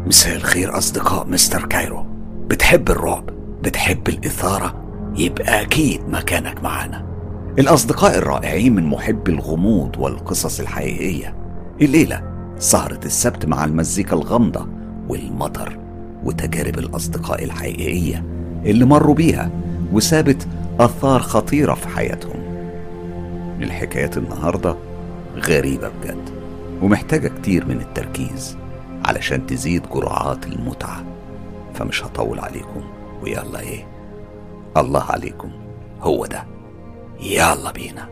مساء الخير أصدقاء مستر كايرو بتحب الرعب بتحب الإثارة يبقى أكيد مكانك معانا الأصدقاء الرائعين من محبي الغموض والقصص الحقيقية الليلة سهرة السبت مع المزيكا الغامضة والمطر وتجارب الأصدقاء الحقيقية اللي مروا بيها وسابت آثار خطيرة في حياتهم الحكايات النهاردة غريبة بجد ومحتاجة كتير من التركيز علشان تزيد جرعات المتعة فمش هطول عليكم ويلا ايه الله عليكم هو ده يلا بينا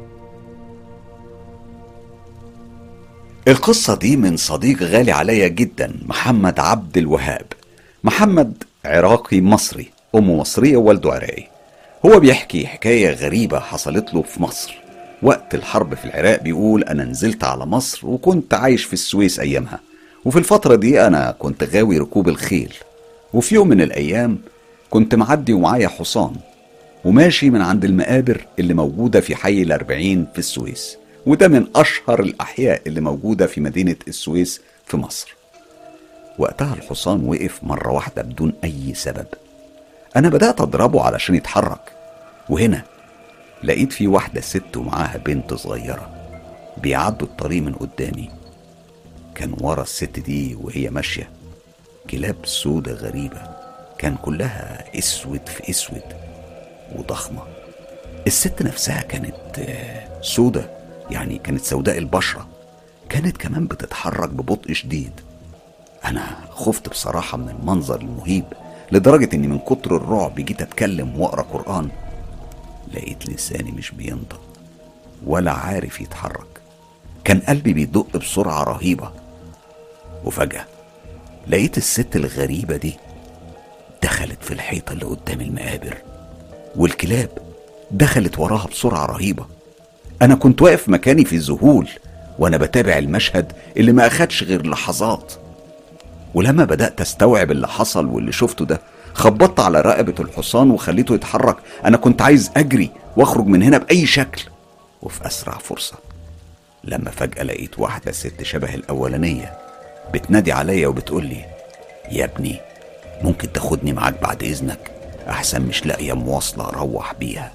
القصة دي من صديق غالي عليا جدا محمد عبد الوهاب محمد عراقي مصري أمه مصرية ووالده عراقي هو بيحكي حكاية غريبة حصلت له في مصر وقت الحرب في العراق بيقول أنا نزلت على مصر وكنت عايش في السويس أيامها وفي الفترة دي أنا كنت غاوي ركوب الخيل وفي يوم من الأيام كنت معدي ومعايا حصان وماشي من عند المقابر اللي موجودة في حي الأربعين في السويس وده من أشهر الأحياء اللي موجودة في مدينة السويس في مصر وقتها الحصان وقف مرة واحدة بدون أي سبب أنا بدأت أضربه علشان يتحرك وهنا لقيت في واحدة ست ومعاها بنت صغيرة بيعدوا الطريق من قدامي كان ورا الست دي وهي ماشية كلاب سودة غريبة كان كلها اسود في اسود وضخمة الست نفسها كانت آه، سودة يعني كانت سوداء البشرة كانت كمان بتتحرك ببطء شديد أنا خفت بصراحة من المنظر المهيب لدرجة إني من كتر الرعب جيت أتكلم وأقرأ قرآن لقيت لساني مش بينطق ولا عارف يتحرك كان قلبي بيدق بسرعة رهيبة وفجأة لقيت الست الغريبة دي دخلت في الحيطة اللي قدام المقابر والكلاب دخلت وراها بسرعة رهيبة أنا كنت واقف مكاني في ذهول وأنا بتابع المشهد اللي ما أخدش غير لحظات ولما بدأت أستوعب اللي حصل واللي شفته ده خبطت على رقبة الحصان وخليته يتحرك أنا كنت عايز أجري وأخرج من هنا بأي شكل وفي أسرع فرصة لما فجأة لقيت واحدة ست شبه الأولانية بتنادي عليا وبتقول لي يا ابني ممكن تاخدني معاك بعد إذنك أحسن مش لاقية مواصلة أروح بيها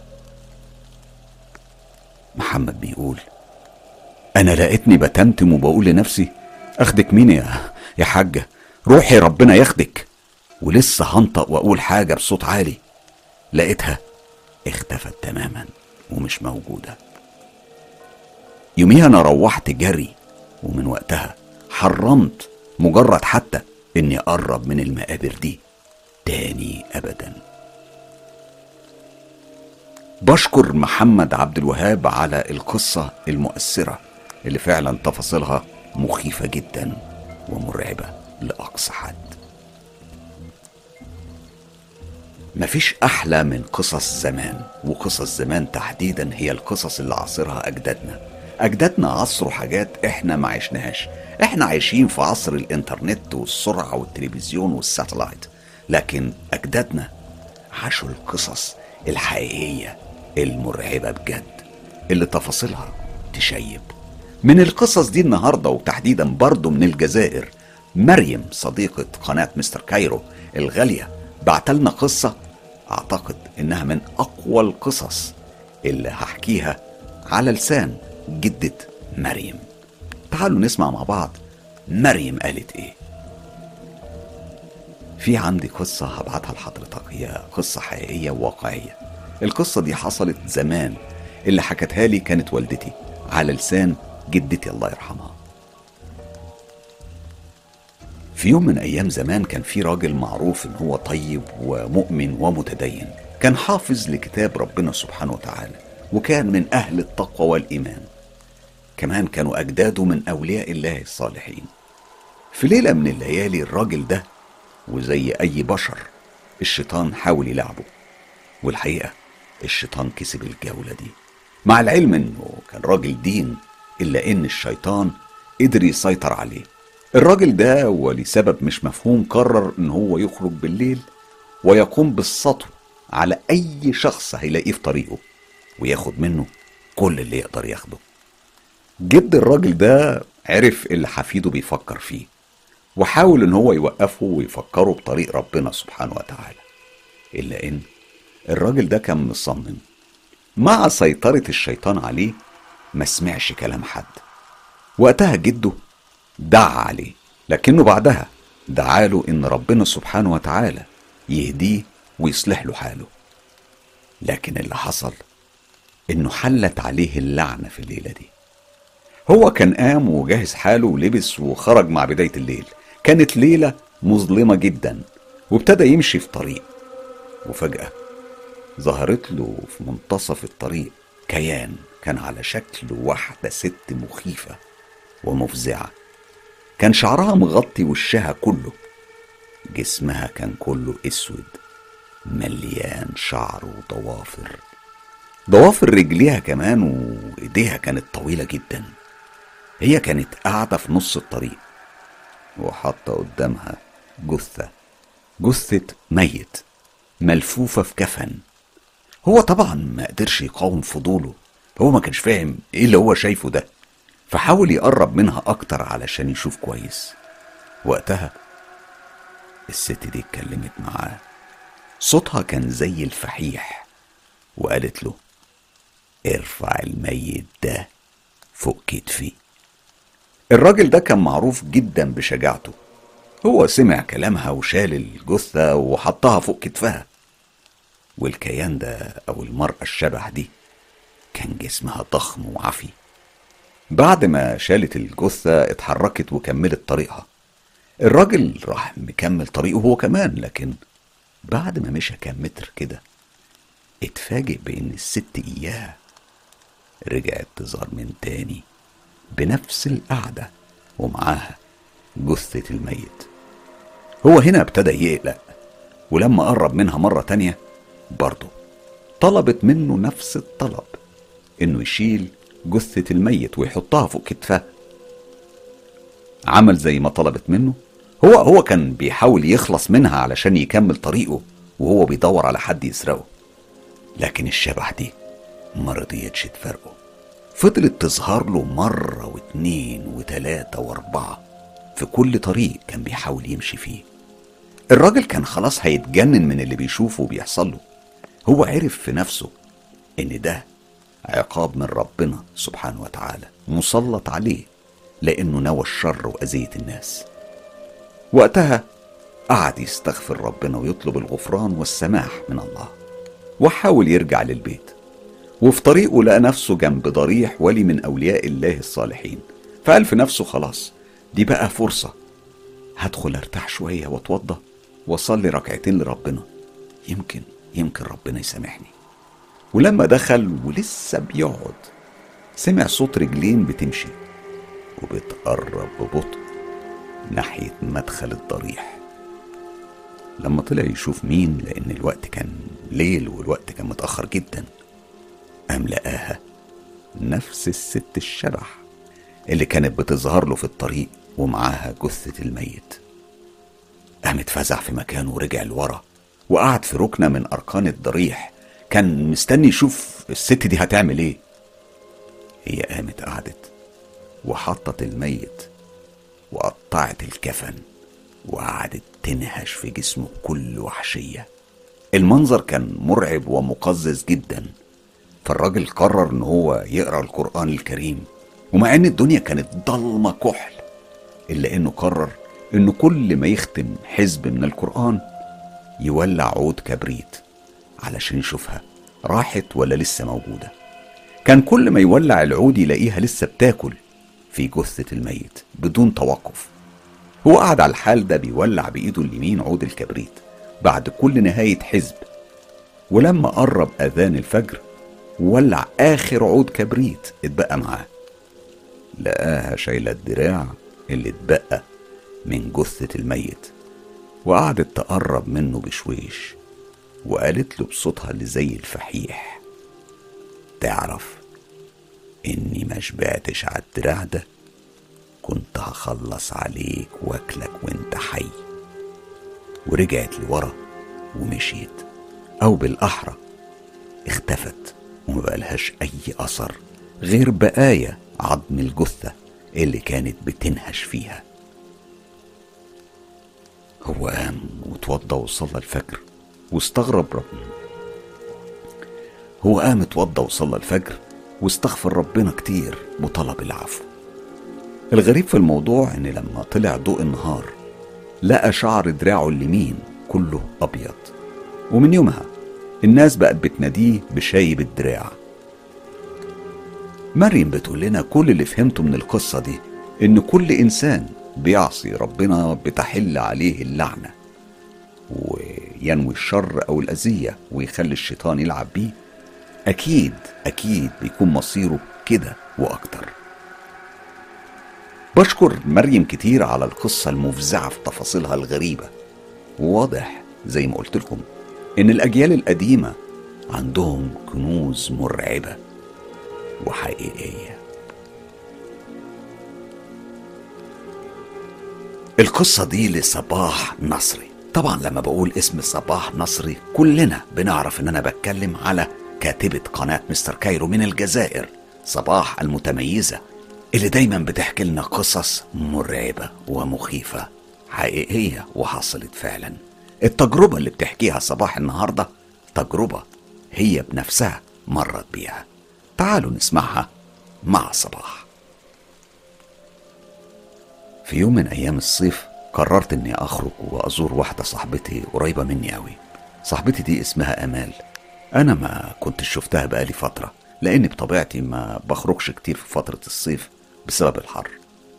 محمد بيقول أنا لقيتني بتمتم وبقول لنفسي أخدك مين يا يا حاجة روحي ربنا ياخدك ولسه هنطق وأقول حاجة بصوت عالي لقيتها اختفت تماما ومش موجودة يوميها أنا روحت جري ومن وقتها حرمت مجرد حتى إني أقرب من المقابر دي تاني أبدا بشكر محمد عبد الوهاب على القصة المؤثرة اللي فعلا تفاصيلها مخيفة جدا ومرعبة لأقصى حد مفيش أحلى من قصص زمان وقصص زمان تحديدا هي القصص اللي عاصرها أجدادنا أجدادنا عصروا حاجات إحنا ما عشناهاش إحنا عايشين في عصر الإنترنت والسرعة والتلفزيون والساتلايت لكن أجدادنا عاشوا القصص الحقيقية المرعبة بجد اللي تفاصيلها تشيب من القصص دي النهاردة وتحديدا برضه من الجزائر مريم صديقة قناة مستر كايرو الغالية بعتلنا قصة أعتقد إنها من أقوى القصص اللي هحكيها على لسان جدة مريم تعالوا نسمع مع بعض مريم قالت إيه في عندي قصة هبعتها لحضرتك هي قصة حقيقية وواقعية القصة دي حصلت زمان اللي حكتها لي كانت والدتي على لسان جدتي الله يرحمها في يوم من أيام زمان كان في راجل معروف إن هو طيب ومؤمن ومتدين كان حافظ لكتاب ربنا سبحانه وتعالى وكان من أهل التقوى والإيمان كمان كانوا أجداده من أولياء الله الصالحين في ليلة من الليالي الراجل ده وزي أي بشر الشيطان حاول يلعبه والحقيقة الشيطان كسب الجولة دي مع العلم انه كان راجل دين الا ان الشيطان قدر يسيطر عليه الراجل ده ولسبب مش مفهوم قرر ان هو يخرج بالليل ويقوم بالسطو على اي شخص هيلاقيه في طريقه وياخد منه كل اللي يقدر ياخده جد الراجل ده عرف اللي حفيده بيفكر فيه وحاول ان هو يوقفه ويفكره بطريق ربنا سبحانه وتعالى الا ان الراجل ده كان مصمم مع سيطرة الشيطان عليه ما سمعش كلام حد وقتها جده دعا عليه لكنه بعدها دعاله ان ربنا سبحانه وتعالى يهديه ويصلح له حاله لكن اللي حصل انه حلت عليه اللعنة في الليلة دي هو كان قام وجهز حاله ولبس وخرج مع بداية الليل كانت ليلة مظلمة جدا وابتدى يمشي في طريق وفجأة ظهرت له في منتصف الطريق كيان كان على شكل واحدة ست مخيفة ومفزعة كان شعرها مغطي وشها كله جسمها كان كله اسود مليان شعر وضوافر ضوافر رجليها كمان وايديها كانت طويلة جدا هي كانت قاعدة في نص الطريق وحاطة قدامها جثة جثة ميت ملفوفة في كفن هو طبعا ما قدرش يقاوم فضوله هو ما كانش فاهم ايه اللي هو شايفه ده فحاول يقرب منها اكتر علشان يشوف كويس وقتها الست دي اتكلمت معاه صوتها كان زي الفحيح وقالت له ارفع الميت ده فوق كتفي الراجل ده كان معروف جدا بشجاعته هو سمع كلامها وشال الجثة وحطها فوق كتفها والكيان ده أو المرأة الشبح دي كان جسمها ضخم وعفي بعد ما شالت الجثة اتحركت وكملت طريقها الراجل راح مكمل طريقه هو كمان لكن بعد ما مشى كام متر كده اتفاجئ بان الست اياه رجعت تظهر من تاني بنفس القعدة ومعاها جثة الميت هو هنا ابتدى يقلق ولما قرب منها مرة تانية برضه طلبت منه نفس الطلب انه يشيل جثة الميت ويحطها فوق كتفها عمل زي ما طلبت منه هو هو كان بيحاول يخلص منها علشان يكمل طريقه وهو بيدور على حد يسرقه لكن الشبح دي ما رضيتش تفرقه فضلت تظهر له مرة واتنين وتلاتة واربعة في كل طريق كان بيحاول يمشي فيه الراجل كان خلاص هيتجنن من اللي بيشوفه وبيحصل له هو عرف في نفسه ان ده عقاب من ربنا سبحانه وتعالى مسلط عليه لانه نوى الشر واذيه الناس وقتها قعد يستغفر ربنا ويطلب الغفران والسماح من الله وحاول يرجع للبيت وفي طريقه لقى نفسه جنب ضريح ولي من أولياء الله الصالحين فقال في نفسه خلاص دي بقى فرصة هدخل ارتاح شوية واتوضى واصلي ركعتين لربنا يمكن يمكن ربنا يسامحني ولما دخل ولسه بيقعد سمع صوت رجلين بتمشي وبتقرب ببطء ناحية مدخل الضريح لما طلع يشوف مين لأن الوقت كان ليل والوقت كان متأخر جدا قام لقاها نفس الست الشبح اللي كانت بتظهر له في الطريق ومعاها جثة الميت قام اتفزع في مكانه ورجع لورا وقعد في ركنة من أركان الضريح كان مستني يشوف الست دي هتعمل ايه هي قامت قعدت وحطت الميت وقطعت الكفن وقعدت تنهش في جسمه بكل وحشية المنظر كان مرعب ومقزز جدا فالراجل قرر ان هو يقرا القرآن الكريم ومع ان الدنيا كانت ضلمة كحل الا انه قرر انه كل ما يختم حزب من القرآن يولع عود كبريت علشان يشوفها راحت ولا لسه موجودة كان كل ما يولع العود يلاقيها لسه بتاكل في جثة الميت بدون توقف هو قعد على الحال ده بيولع بإيده اليمين عود الكبريت بعد كل نهاية حزب ولما قرب أذان الفجر ولع آخر عود كبريت اتبقى معاه لقاها شايلة الدراع اللي اتبقى من جثة الميت وقعدت تقرب منه بشويش وقالت له بصوتها اللي زي الفحيح تعرف اني ما شبعتش على الدراع ده كنت هخلص عليك واكلك وانت حي ورجعت لورا ومشيت او بالاحرى اختفت وما بقالهاش اي اثر غير بقايا عظم الجثة اللي كانت بتنهش فيها هو قام واتوضى وصلى الفجر واستغرب ربنا هو قام اتوضى وصلى الفجر واستغفر ربنا كتير وطلب العفو الغريب في الموضوع ان لما طلع ضوء النهار لقى شعر دراعه اليمين كله ابيض ومن يومها الناس بقت بتناديه بشايب الدراع مريم بتقول لنا كل اللي فهمته من القصة دي إن كل إنسان بيعصي ربنا بتحل عليه اللعنة وينوي الشر أو الأذية ويخلي الشيطان يلعب بيه أكيد أكيد بيكون مصيره كده وأكتر بشكر مريم كتير على القصة المفزعة في تفاصيلها الغريبة وواضح زي ما قلت لكم إن الأجيال القديمة عندهم كنوز مرعبة وحقيقية القصة دي لصباح نصري طبعا لما بقول اسم صباح نصري كلنا بنعرف ان انا بتكلم على كاتبة قناة مستر كايرو من الجزائر صباح المتميزة اللي دايما بتحكي لنا قصص مرعبة ومخيفة حقيقية وحصلت فعلا التجربة اللي بتحكيها صباح النهاردة تجربة هي بنفسها مرت بيها تعالوا نسمعها مع صباح في يوم من أيام الصيف قررت إني أخرج وأزور واحدة صاحبتي قريبة مني أوي صاحبتي دي اسمها أمال أنا ما كنتش شفتها بقالي فترة لأني بطبيعتي ما بخرجش كتير في فترة الصيف بسبب الحر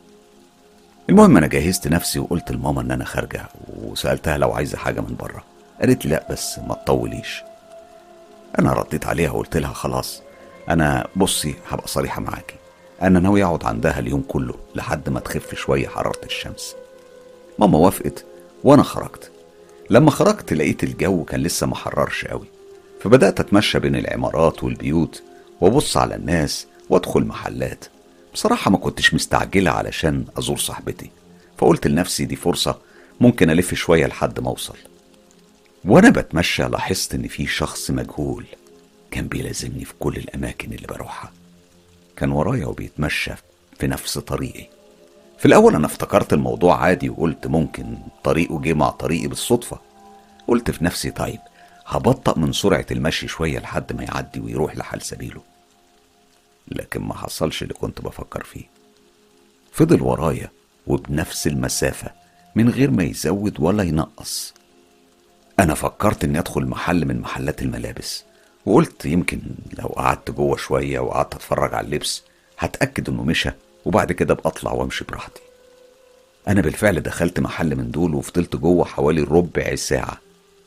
المهم أنا جهزت نفسي وقلت لماما إن أنا خارجة وسألتها لو عايزة حاجة من بره قالت لي لأ بس ما تطوليش أنا رديت عليها وقلت لها خلاص أنا بصي هبقى صريحة معاكي أنا ناوي أقعد عندها اليوم كله لحد ما تخف شوية حرارة الشمس ماما وافقت وأنا خرجت لما خرجت لقيت الجو كان لسه محررش قوي فبدأت أتمشى بين العمارات والبيوت وأبص على الناس وأدخل محلات بصراحة ما كنتش مستعجلة علشان أزور صاحبتي فقلت لنفسي دي فرصة ممكن ألف شوية لحد ما أوصل وأنا بتمشى لاحظت إن في شخص مجهول كان بيلازمني في كل الأماكن اللي بروحها كان ورايا وبيتمشى في نفس طريقي في الأول أنا افتكرت الموضوع عادي وقلت ممكن طريقه جه مع طريقي بالصدفة قلت في نفسي طيب هبطأ من سرعة المشي شوية لحد ما يعدي ويروح لحال سبيله لكن ما حصلش اللي كنت بفكر فيه فضل ورايا وبنفس المسافة من غير ما يزود ولا ينقص أنا فكرت إني أدخل محل من محلات الملابس وقلت يمكن لو قعدت جوه شوية وقعدت أتفرج على اللبس هتأكد إنه مشى وبعد كده أبقى أطلع وأمشي براحتي أنا بالفعل دخلت محل من دول وفضلت جوه حوالي ربع ساعة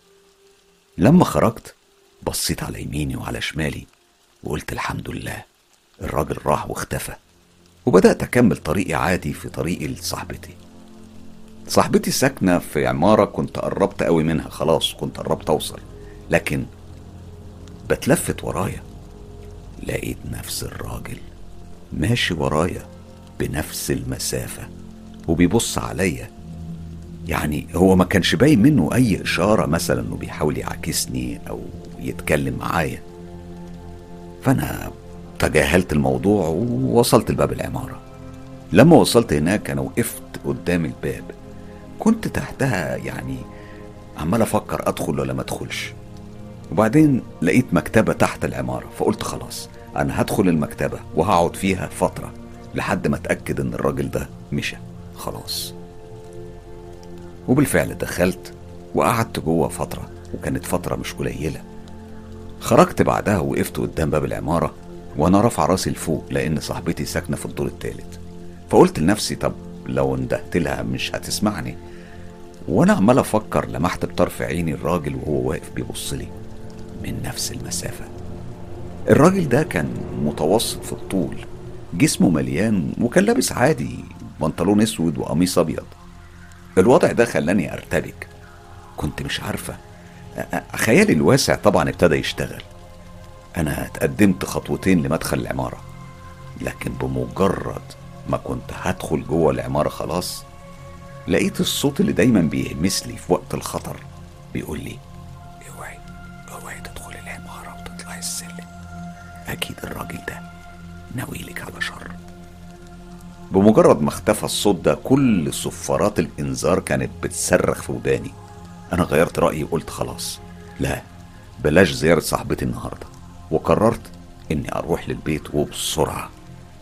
لما خرجت بصيت على يميني وعلى شمالي وقلت الحمد لله الراجل راح واختفى وبدأت أكمل طريقي عادي في طريقي لصاحبتي صاحبتي ساكنة في عمارة كنت قربت قوي منها خلاص كنت قربت أوصل لكن بتلفت ورايا لقيت نفس الراجل ماشي ورايا بنفس المسافة وبيبص عليا يعني هو ما كانش باين منه أي إشارة مثلا إنه بيحاول يعاكسني أو يتكلم معايا فأنا تجاهلت الموضوع ووصلت لباب العمارة لما وصلت هناك أنا وقفت قدام الباب كنت تحتها يعني عمال أفكر أدخل ولا ما أدخلش وبعدين لقيت مكتبة تحت العمارة فقلت خلاص أنا هدخل المكتبة وهقعد فيها فترة لحد ما أتأكد إن الراجل ده مشى خلاص وبالفعل دخلت وقعدت جوه فترة وكانت فترة مش قليلة خرجت بعدها وقفت قدام باب العمارة وأنا رافع راسي لفوق لأن صاحبتي ساكنة في الدور التالت فقلت لنفسي طب لو اندهت لها مش هتسمعني وأنا عمال أفكر لمحت بطرف عيني الراجل وهو واقف بيبص لي من نفس المسافة الراجل ده كان متوسط في الطول جسمه مليان وكان لابس عادي بنطلون اسود وقميص ابيض الوضع ده خلاني ارتبك كنت مش عارفة خيالي الواسع طبعا ابتدى يشتغل انا اتقدمت خطوتين لمدخل العمارة لكن بمجرد ما كنت هدخل جوه العمارة خلاص لقيت الصوت اللي دايما بيهمس لي في وقت الخطر بيقول لي اوعي اوعي تدخل العمارة وتطلعي السلم اكيد الراجل ده ناوي لك على شر بمجرد ما اختفى الصوت ده كل صفارات الإنذار كانت بتصرخ في وداني أنا غيرت رأيي وقلت خلاص لا بلاش زيارة صاحبتي النهاردة وقررت إني أروح للبيت وبسرعة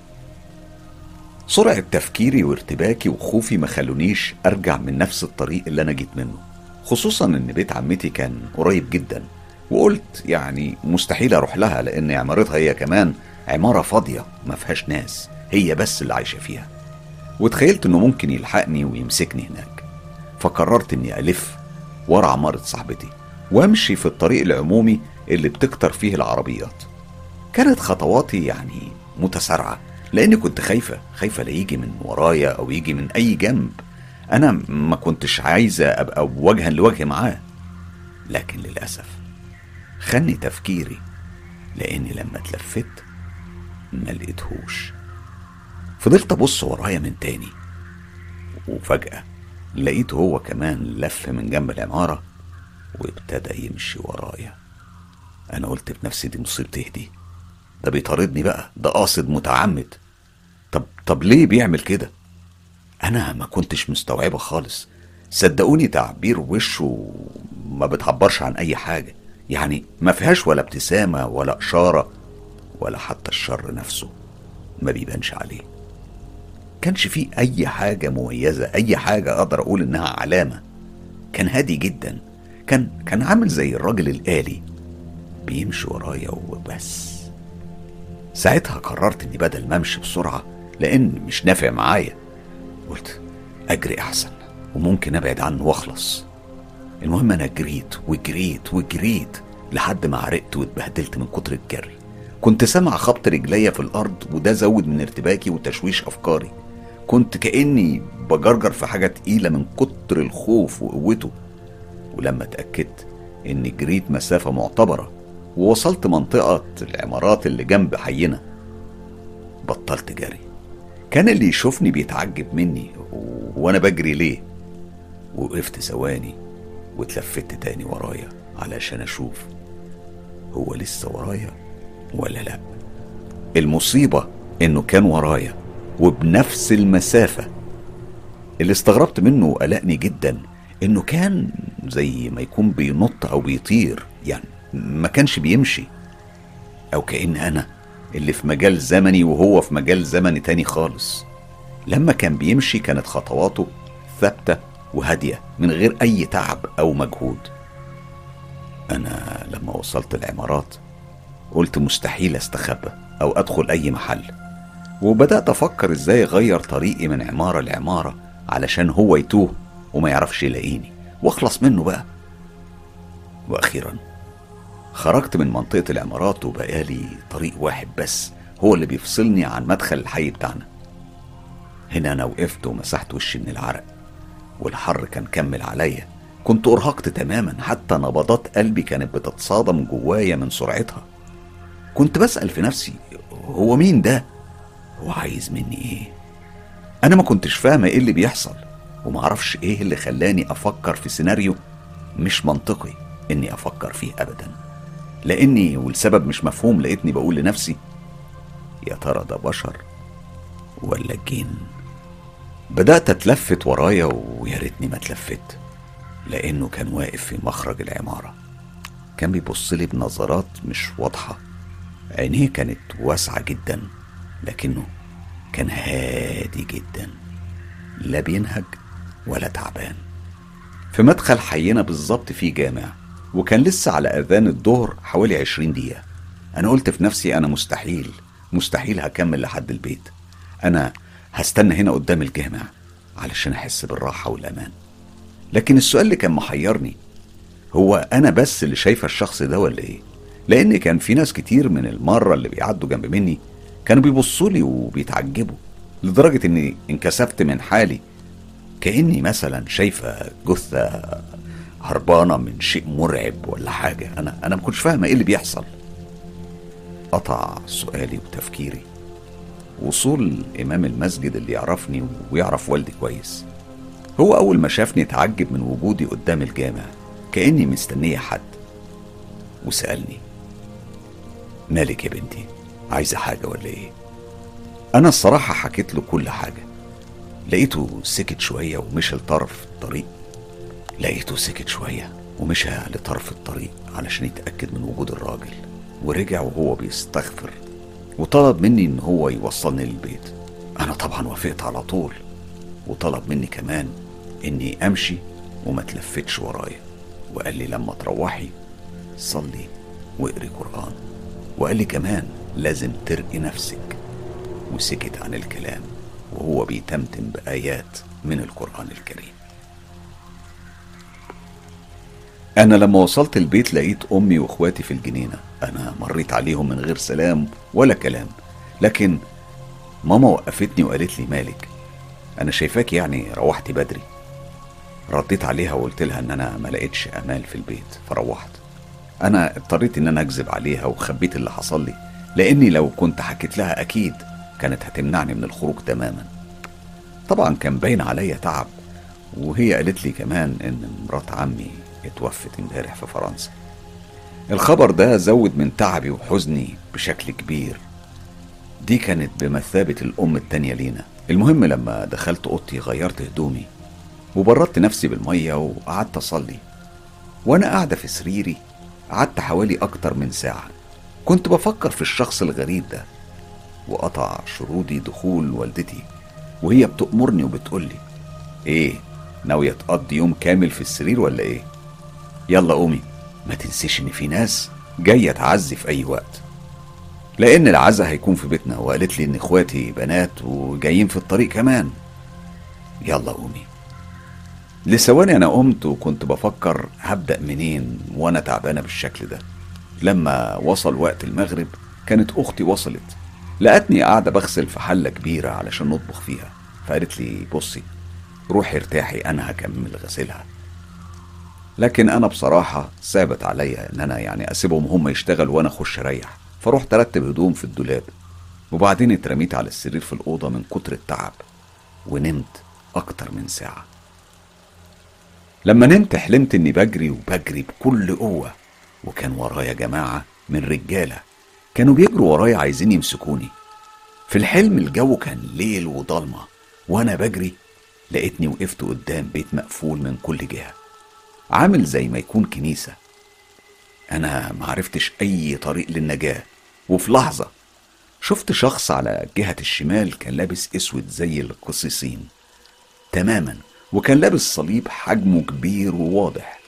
سرعة تفكيري وارتباكي وخوفي ما خلونيش أرجع من نفس الطريق اللي أنا جيت منه خصوصا إن بيت عمتي كان قريب جدا وقلت يعني مستحيل أروح لها لأن عمارتها هي كمان عمارة فاضية ما فيهاش ناس هي بس اللي عايشة فيها وتخيلت إنه ممكن يلحقني ويمسكني هناك فقررت إني ألف ورا عمارة صاحبتي وامشي في الطريق العمومي اللي بتكتر فيه العربيات كانت خطواتي يعني متسارعة لأني كنت خايفة خايفة لا يجي من ورايا أو يجي من أي جنب أنا ما كنتش عايزة أبقى وجها لوجه معاه لكن للأسف خني تفكيري لأني لما اتلفت ما لقيتهوش فضلت أبص ورايا من تاني وفجأة لقيته هو كمان لف من جنب العمارة وابتدى يمشي ورايا أنا قلت بنفسي دي مصيبتي دي ده بيطاردني بقى ده قاصد متعمد طب طب ليه بيعمل كده انا ما كنتش مستوعبه خالص صدقوني تعبير وشه ما بتعبرش عن اي حاجه يعني ما فيهاش ولا ابتسامه ولا اشاره ولا حتى الشر نفسه ما بيبانش عليه كانش فيه اي حاجه مميزه اي حاجه اقدر اقول انها علامه كان هادي جدا كان كان عامل زي الراجل الآلي بيمشي ورايا وبس ساعتها قررت اني بدل ما امشي بسرعه لان مش نافع معايا قلت اجري احسن وممكن ابعد عنه واخلص المهم انا جريت وجريت وجريت لحد ما عرقت واتبهدلت من كتر الجري كنت سامع خبط رجليا في الارض وده زود من ارتباكي وتشويش افكاري كنت كاني بجرجر في حاجه تقيله من كتر الخوف وقوته ولما اتاكدت اني جريت مسافه معتبره ووصلت منطقة العمارات اللي جنب حينا بطلت جري كان اللي يشوفني بيتعجب مني وانا بجري ليه وقفت ثواني واتلفت تاني ورايا علشان اشوف هو لسه ورايا ولا لا المصيبة انه كان ورايا وبنفس المسافة اللي استغربت منه وقلقني جدا انه كان زي ما يكون بينط او بيطير يعني ما كانش بيمشي او كأن انا اللي في مجال زمني وهو في مجال زمني تاني خالص لما كان بيمشي كانت خطواته ثابتة وهادية من غير أي تعب أو مجهود أنا لما وصلت العمارات قلت مستحيل استخبى أو أدخل أي محل وبدأت أفكر إزاي أغير طريقي من عمارة لعمارة علشان هو يتوه وما يعرفش يلاقيني واخلص منه بقى وأخيرا خرجت من منطقة العمارات وبقالي طريق واحد بس هو اللي بيفصلني عن مدخل الحي بتاعنا هنا أنا وقفت ومسحت وشي من العرق والحر كان كمل عليا كنت أرهقت تماما حتى نبضات قلبي كانت بتتصادم جوايا من سرعتها كنت بسأل في نفسي هو مين ده؟ هو عايز مني ايه؟ أنا ما كنتش فاهمة ايه اللي بيحصل ومعرفش ايه اللي خلاني أفكر في سيناريو مش منطقي إني أفكر فيه أبداً لاني والسبب مش مفهوم لقيتني بقول لنفسي يا ترى ده بشر ولا جن بدات اتلفت ورايا ويا ريتني ما اتلفت لانه كان واقف في مخرج العماره كان بيبص لي بنظرات مش واضحه عينيه كانت واسعه جدا لكنه كان هادي جدا لا بينهج ولا تعبان في مدخل حينا بالظبط في جامع وكان لسه على أذان الظهر حوالي عشرين دقيقة أنا قلت في نفسي أنا مستحيل مستحيل هكمل لحد البيت أنا هستنى هنا قدام الجامع علشان أحس بالراحة والأمان لكن السؤال اللي كان محيرني هو أنا بس اللي شايفة الشخص ده ولا إيه؟ لأن كان في ناس كتير من المرة اللي بيعدوا جنب مني كانوا بيبصوا لي وبيتعجبوا لدرجة إني انكسفت من حالي كأني مثلا شايفة جثة هربانه من شيء مرعب ولا حاجه انا انا ما كنتش فاهمه ايه اللي بيحصل قطع سؤالي وتفكيري وصول امام المسجد اللي يعرفني ويعرف والدي كويس هو اول ما شافني اتعجب من وجودي قدام الجامع كاني مستنيه حد وسالني مالك يا بنتي عايزه حاجه ولا ايه أنا الصراحة حكيت له كل حاجة لقيته سكت شوية ومشى لطرف الطريق لقيته سكت شوية ومشى لطرف الطريق علشان يتأكد من وجود الراجل ورجع وهو بيستغفر وطلب مني إن هو يوصلني للبيت أنا طبعا وافقت على طول وطلب مني كمان إني أمشي وما تلفتش ورايا وقال لي لما تروحي صلي واقري قرآن وقال لي كمان لازم ترقي نفسك وسكت عن الكلام وهو بيتمتم بآيات من القرآن الكريم أنا لما وصلت البيت لقيت أمي وإخواتي في الجنينة أنا مريت عليهم من غير سلام ولا كلام لكن ماما وقفتني وقالت لي مالك أنا شايفاك يعني روحتي بدري رديت عليها وقلت لها إن أنا ما لقيتش أمال في البيت فروحت أنا اضطريت إن أنا أكذب عليها وخبيت اللي حصل لي لأني لو كنت حكيت لها أكيد كانت هتمنعني من الخروج تماما طبعا كان باين عليا تعب وهي قالت لي كمان إن مرات عمي اتوفت امبارح في فرنسا الخبر ده زود من تعبي وحزني بشكل كبير دي كانت بمثابة الأم التانية لينا المهم لما دخلت أوضتي غيرت هدومي وبردت نفسي بالمية وقعدت أصلي وأنا قاعدة في سريري قعدت حوالي أكتر من ساعة كنت بفكر في الشخص الغريب ده وقطع شرودي دخول والدتي وهي بتأمرني وبتقولي ايه ناوية تقضي يوم كامل في السرير ولا ايه يلا قومي ما تنسيش ان في ناس جاية تعزي في اي وقت لان العزا هيكون في بيتنا وقالت لي ان اخواتي بنات وجايين في الطريق كمان يلا قومي لثواني انا قمت وكنت بفكر هبدأ منين وانا تعبانة بالشكل ده لما وصل وقت المغرب كانت اختي وصلت لقتني قاعدة بغسل في حلة كبيرة علشان نطبخ فيها فقالت لي بصي روحي ارتاحي انا هكمل غسلها لكن انا بصراحة ثابت عليا ان انا يعني اسيبهم هم يشتغلوا وانا اخش اريح فروحت ارتب هدوم في الدولاب وبعدين اترميت على السرير في الأوضة من كتر التعب ونمت أكتر من ساعة لما نمت حلمت إني بجري وبجري بكل قوة وكان ورايا جماعة من رجالة كانوا بيجروا ورايا عايزين يمسكوني في الحلم الجو كان ليل وضلمة وأنا بجري لقيتني وقفت قدام بيت مقفول من كل جهة عامل زي ما يكون كنيسة أنا معرفتش أي طريق للنجاة وفي لحظة شفت شخص على جهة الشمال كان لابس أسود زي القسيسين تماما وكان لابس صليب حجمه كبير وواضح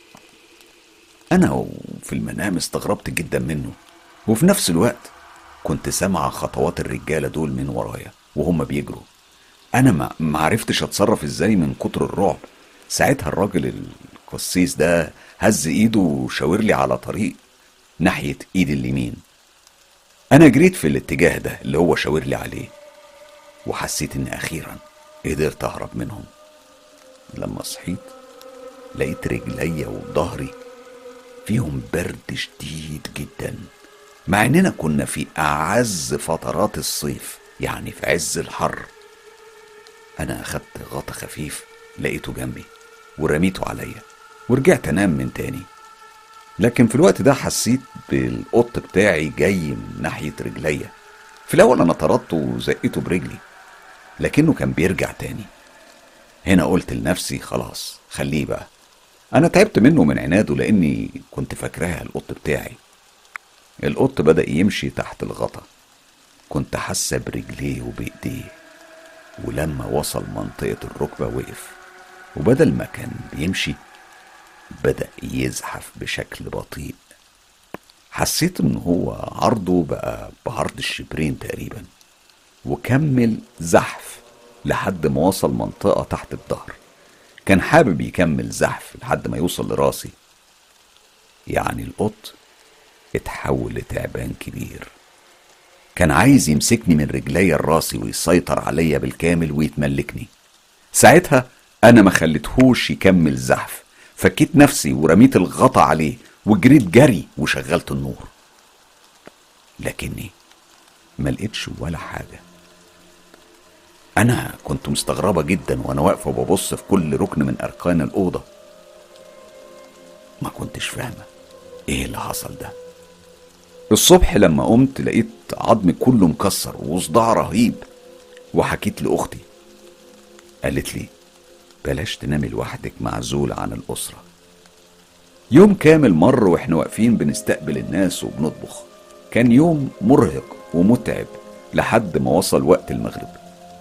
أنا في المنام استغربت جدا منه وفي نفس الوقت كنت سامع خطوات الرجالة دول من ورايا وهم بيجروا أنا ما معرفتش أتصرف إزاي من كتر الرعب ساعتها الراجل القسيس ده هز ايده وشاور لي على طريق ناحية ايدي اليمين انا جريت في الاتجاه ده اللي هو شاور لي عليه وحسيت اني اخيرا قدرت اهرب منهم لما صحيت لقيت رجليا وظهري فيهم برد شديد جدا مع اننا كنا في اعز فترات الصيف يعني في عز الحر انا اخدت غطا خفيف لقيته جنبي ورميته عليا ورجعت انام من تاني لكن في الوقت ده حسيت بالقط بتاعي جاي من ناحية رجليا في الأول أنا طردته وزقيته برجلي لكنه كان بيرجع تاني هنا قلت لنفسي خلاص خليه بقى أنا تعبت منه من عناده لأني كنت فاكراها القط بتاعي القط بدأ يمشي تحت الغطا كنت حاسة برجليه وبإيديه ولما وصل منطقة الركبة وقف وبدل ما كان بيمشي بدأ يزحف بشكل بطيء حسيت ان هو عرضه بقى بعرض الشبرين تقريبا وكمل زحف لحد ما وصل منطقة تحت الظهر كان حابب يكمل زحف لحد ما يوصل لراسي يعني القط اتحول لتعبان كبير كان عايز يمسكني من رجلي الراسي ويسيطر عليا بالكامل ويتملكني ساعتها انا ما خليتهوش يكمل زحف فكيت نفسي ورميت الغطا عليه وجريت جري وشغلت النور لكني ما لقيتش ولا حاجة أنا كنت مستغربة جدا وأنا واقفة وببص في كل ركن من أركان الأوضة ما كنتش فاهمة إيه اللي حصل ده الصبح لما قمت لقيت عظمي كله مكسر وصداع رهيب وحكيت لاختي قالت لي بلاش تنامي لوحدك معزول عن الاسره يوم كامل مر واحنا واقفين بنستقبل الناس وبنطبخ كان يوم مرهق ومتعب لحد ما وصل وقت المغرب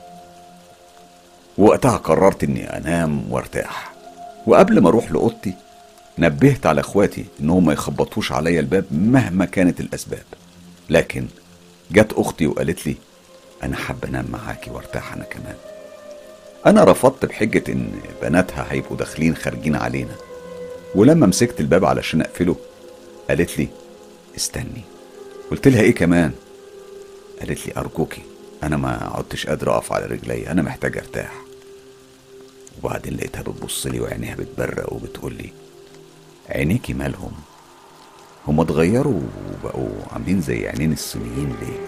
وقتها قررت اني انام وارتاح وقبل ما اروح لاوضتي نبهت على اخواتي انهم ما يخبطوش عليا الباب مهما كانت الاسباب لكن جت اختي وقالت لي انا حابه انام معاكي وارتاح انا كمان انا رفضت بحجه ان بناتها هيبقوا داخلين خارجين علينا ولما مسكت الباب علشان اقفله قالت لي استني قلت لها ايه كمان قالت لي ارجوكي انا ما عدتش قادر اقف على رجلي انا محتاج ارتاح وبعدين لقيتها بتبص لي وعينيها بتبرق وبتقول لي عينيكي مالهم هما اتغيروا وبقوا عاملين زي عينين الصينيين ليه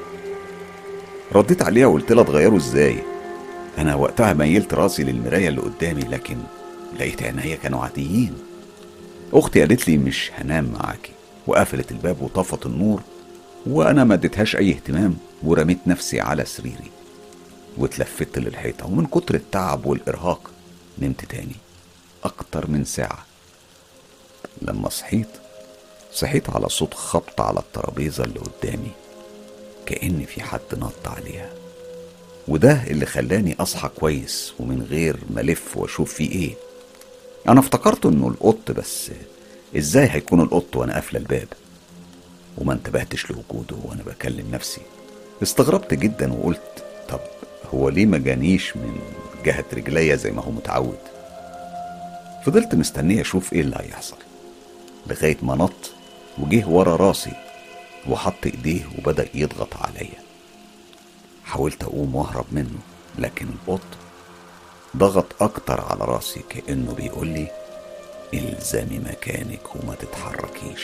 رديت عليها وقلت لها اتغيروا ازاي انا وقتها ميلت راسي للمرايه اللي قدامي لكن لقيت عينيا كانوا عاديين اختي قالت لي مش هنام معاكي وقفلت الباب وطفت النور وانا ما اديتهاش اي اهتمام ورميت نفسي على سريري واتلفت للحيطه ومن كتر التعب والارهاق نمت تاني اكتر من ساعه لما صحيت صحيت على صوت خبط على الترابيزه اللي قدامي كأن في حد نط عليها وده اللي خلاني اصحى كويس ومن غير ما الف واشوف فيه ايه انا افتكرت انه القط بس ازاي هيكون القط وانا قافله الباب وما انتبهتش لوجوده وانا بكلم نفسي استغربت جدا وقلت طب هو ليه ما جانيش من جهة رجليا زي ما هو متعود فضلت مستنيه اشوف ايه اللي هيحصل لغاية ما نط وجه ورا راسي وحط ايديه وبدأ يضغط عليا حاولت اقوم واهرب منه لكن القط ضغط اكتر على راسي كأنه بيقول لي الزمي مكانك وما تتحركيش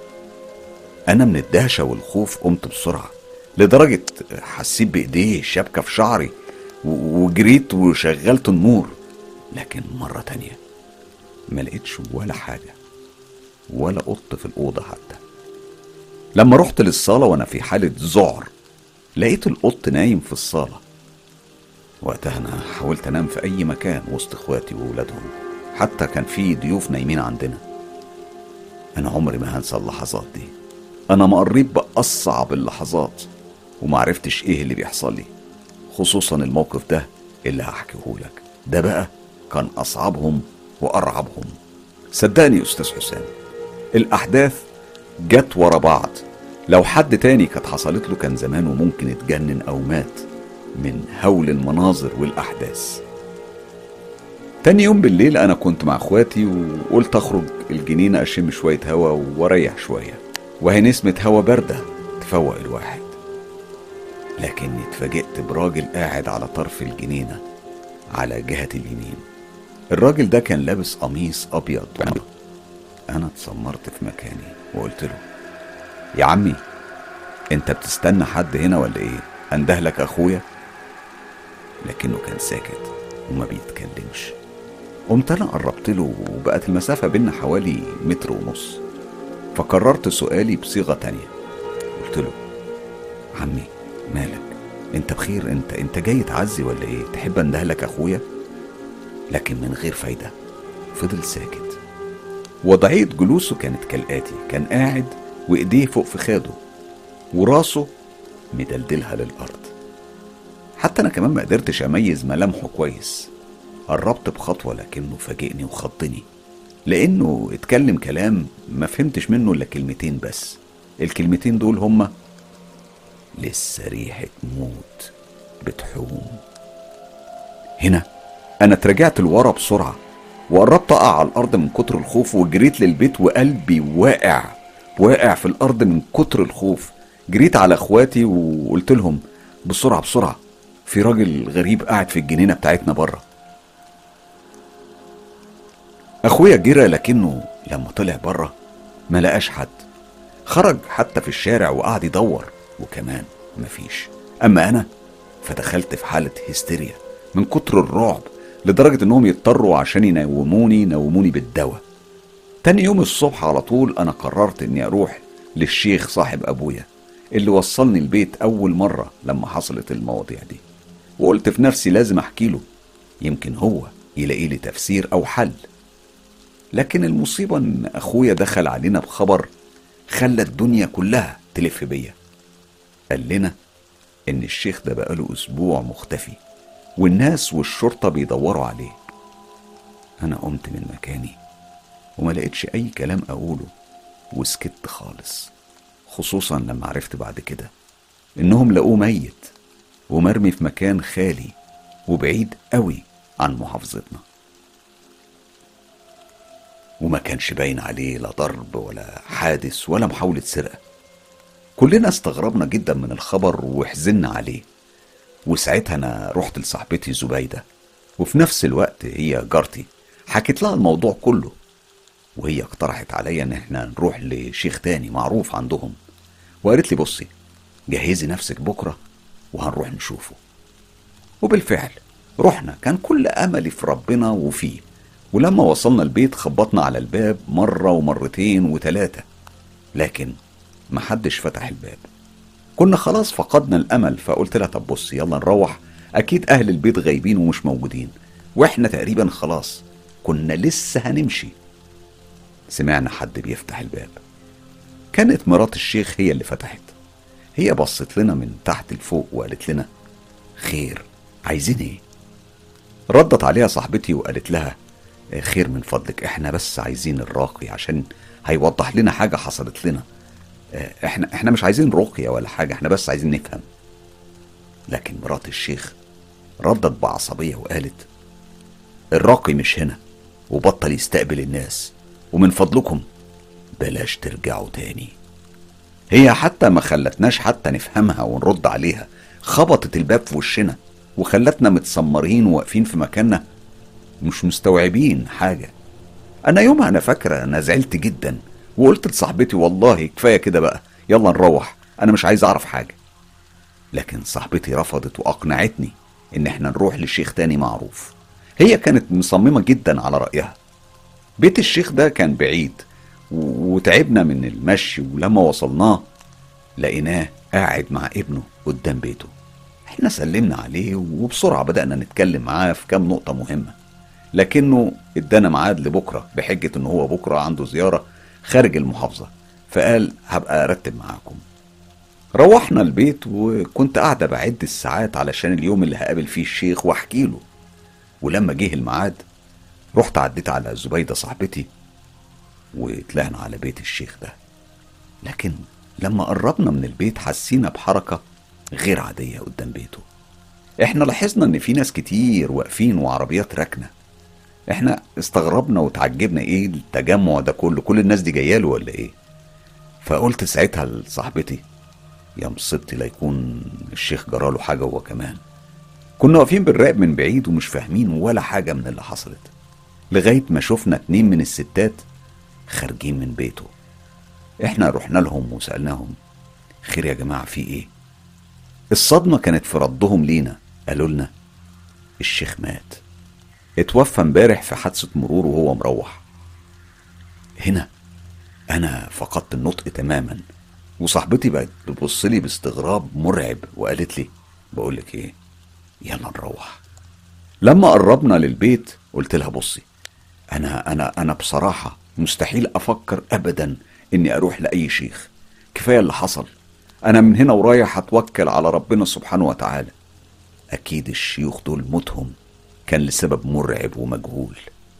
انا من الدهشة والخوف قمت بسرعة لدرجة حسيت بايديه شبكة في شعري و- وجريت وشغلت النور لكن مرة تانية ما لقيتش ولا حاجة ولا قط في الأوضة حتى لما رحت للصالة وأنا في حالة ذعر لقيت القط نايم في الصالة وقتها أنا حاولت أنام في أي مكان وسط إخواتي وولادهم حتى كان في ضيوف نايمين عندنا أنا عمري ما هنسى اللحظات دي أنا مريت بأصعب اللحظات ومعرفتش إيه اللي بيحصل لي خصوصا الموقف ده اللي هحكيهولك ده بقى كان أصعبهم وأرعبهم صدقني يا أستاذ حسام الأحداث جت ورا بعض لو حد تاني كانت حصلت له كان زمانه ممكن اتجنن أو مات من هول المناظر والأحداث تاني يوم بالليل أنا كنت مع إخواتي وقلت أخرج الجنينة أشم شوية هوا وأريح شوية وهي نسمة هوا باردة تفوق الواحد لكني اتفاجئت براجل قاعد على طرف الجنينة على جهة اليمين الراجل ده كان لابس قميص أبيض أنا اتسمرت في مكاني وقلت له يا عمي أنت بتستنى حد هنا ولا إيه؟ أندهلك أخويا؟ لكنه كان ساكت وما بيتكلمش قمت أنا قربت له وبقت المسافة بينا حوالي متر ونص فكررت سؤالي بصيغة تانية قلت له عمي مالك انت بخير انت انت جاي تعزي ولا ايه تحب اندهلك اخويا لكن من غير فايدة فضل ساكت وضعية جلوسه كانت كالآتي كان قاعد وإيديه فوق فخاده وراسه مدلدلها للأرض حتى أنا كمان ما قدرتش أميز ملامحه كويس قربت بخطوة لكنه فاجئني وخضني لأنه اتكلم كلام ما فهمتش منه إلا كلمتين بس الكلمتين دول هما لسه ريحة موت بتحوم هنا أنا اترجعت لورا بسرعة وقربت أقع على الأرض من كتر الخوف وجريت للبيت وقلبي واقع واقع في الأرض من كتر الخوف جريت على إخواتي وقلت لهم بسرعة بسرعة في راجل غريب قاعد في الجنينة بتاعتنا بره أخويا جرى لكنه لما طلع بره ما لقاش حد خرج حتى في الشارع وقعد يدور وكمان مفيش أما أنا فدخلت في حالة هستيريا من كتر الرعب لدرجة إنهم يضطروا عشان ينوموني ينوموني بالدواء تاني يوم الصبح على طول أنا قررت إني أروح للشيخ صاحب أبويا اللي وصلني البيت أول مرة لما حصلت المواضيع دي وقلت في نفسي لازم أحكي له يمكن هو يلاقي لي تفسير أو حل لكن المصيبة إن أخويا دخل علينا بخبر خلى الدنيا كلها تلف بيا قال لنا إن الشيخ ده بقاله أسبوع مختفي والناس والشرطة بيدوروا عليه أنا قمت من مكاني وما لقيتش أي كلام أقوله وسكت خالص خصوصا لما عرفت بعد كده إنهم لقوه ميت ومرمي في مكان خالي وبعيد قوي عن محافظتنا وما كانش باين عليه لا ضرب ولا حادث ولا محاولة سرقة كلنا استغربنا جدا من الخبر وحزنا عليه وساعتها انا رحت لصاحبتي زبيده وفي نفس الوقت هي جارتي حكيت لها الموضوع كله وهي اقترحت عليا ان احنا نروح لشيخ تاني معروف عندهم وقالت لي بصي جهزي نفسك بكره وهنروح نشوفه وبالفعل رحنا كان كل املي في ربنا وفيه ولما وصلنا البيت خبطنا على الباب مرة ومرتين وتلاتة لكن محدش فتح الباب كنا خلاص فقدنا الأمل فقلت لها طب بص يلا نروح أكيد أهل البيت غايبين ومش موجودين وإحنا تقريبا خلاص كنا لسه هنمشي سمعنا حد بيفتح الباب كانت مرات الشيخ هي اللي فتحت هي بصت لنا من تحت لفوق وقالت لنا خير عايزين ايه ردت عليها صاحبتي وقالت لها خير من فضلك احنا بس عايزين الراقي عشان هيوضح لنا حاجة حصلت لنا احنا احنا مش عايزين رقية ولا حاجة احنا بس عايزين نفهم لكن مرات الشيخ ردت بعصبية وقالت الراقي مش هنا وبطل يستقبل الناس ومن فضلكم بلاش ترجعوا تاني هي حتى ما خلتناش حتى نفهمها ونرد عليها خبطت الباب في وشنا وخلتنا متسمرين وواقفين في مكاننا مش مستوعبين حاجة أنا يومها أنا فاكرة أنا زعلت جدا وقلت لصاحبتي والله كفاية كده بقى يلا نروح أنا مش عايز أعرف حاجة لكن صاحبتي رفضت وأقنعتني إن إحنا نروح لشيخ تاني معروف هي كانت مصممة جدا على رأيها بيت الشيخ ده كان بعيد وتعبنا من المشي ولما وصلناه لقيناه قاعد مع ابنه قدام بيته احنا سلمنا عليه وبسرعة بدأنا نتكلم معاه في كام نقطة مهمة لكنه ادانا ميعاد لبكرة بحجة ان هو بكرة عنده زيارة خارج المحافظة فقال هبقى ارتب معاكم روحنا البيت وكنت قاعدة بعد الساعات علشان اليوم اللي هقابل فيه الشيخ واحكي له ولما جه الميعاد رحت عديت على زبيدة صاحبتي وطلعنا على بيت الشيخ ده لكن لما قربنا من البيت حسينا بحركة غير عادية قدام بيته احنا لاحظنا ان في ناس كتير واقفين وعربيات راكنه احنا استغربنا وتعجبنا ايه التجمع ده كله كل الناس دي جايه ولا ايه فقلت ساعتها لصاحبتي يا مصيبتي لا يكون الشيخ جراله حاجه هو كمان كنا واقفين بالراقب من بعيد ومش فاهمين ولا حاجه من اللي حصلت لغايه ما شفنا اتنين من الستات خارجين من بيته احنا رحنا لهم وسالناهم خير يا جماعه في ايه الصدمه كانت في ردهم لينا قالوا لنا الشيخ مات اتوفى امبارح في حادثة مرور وهو مروح هنا أنا فقدت النطق تماما وصاحبتي بقت تبص لي باستغراب مرعب وقالت لي بقولك ايه يلا نروح لما قربنا للبيت قلت لها بصي انا انا انا بصراحه مستحيل افكر ابدا اني اروح لاي شيخ كفايه اللي حصل انا من هنا ورايح اتوكل على ربنا سبحانه وتعالى اكيد الشيوخ دول موتهم كان لسبب مرعب ومجهول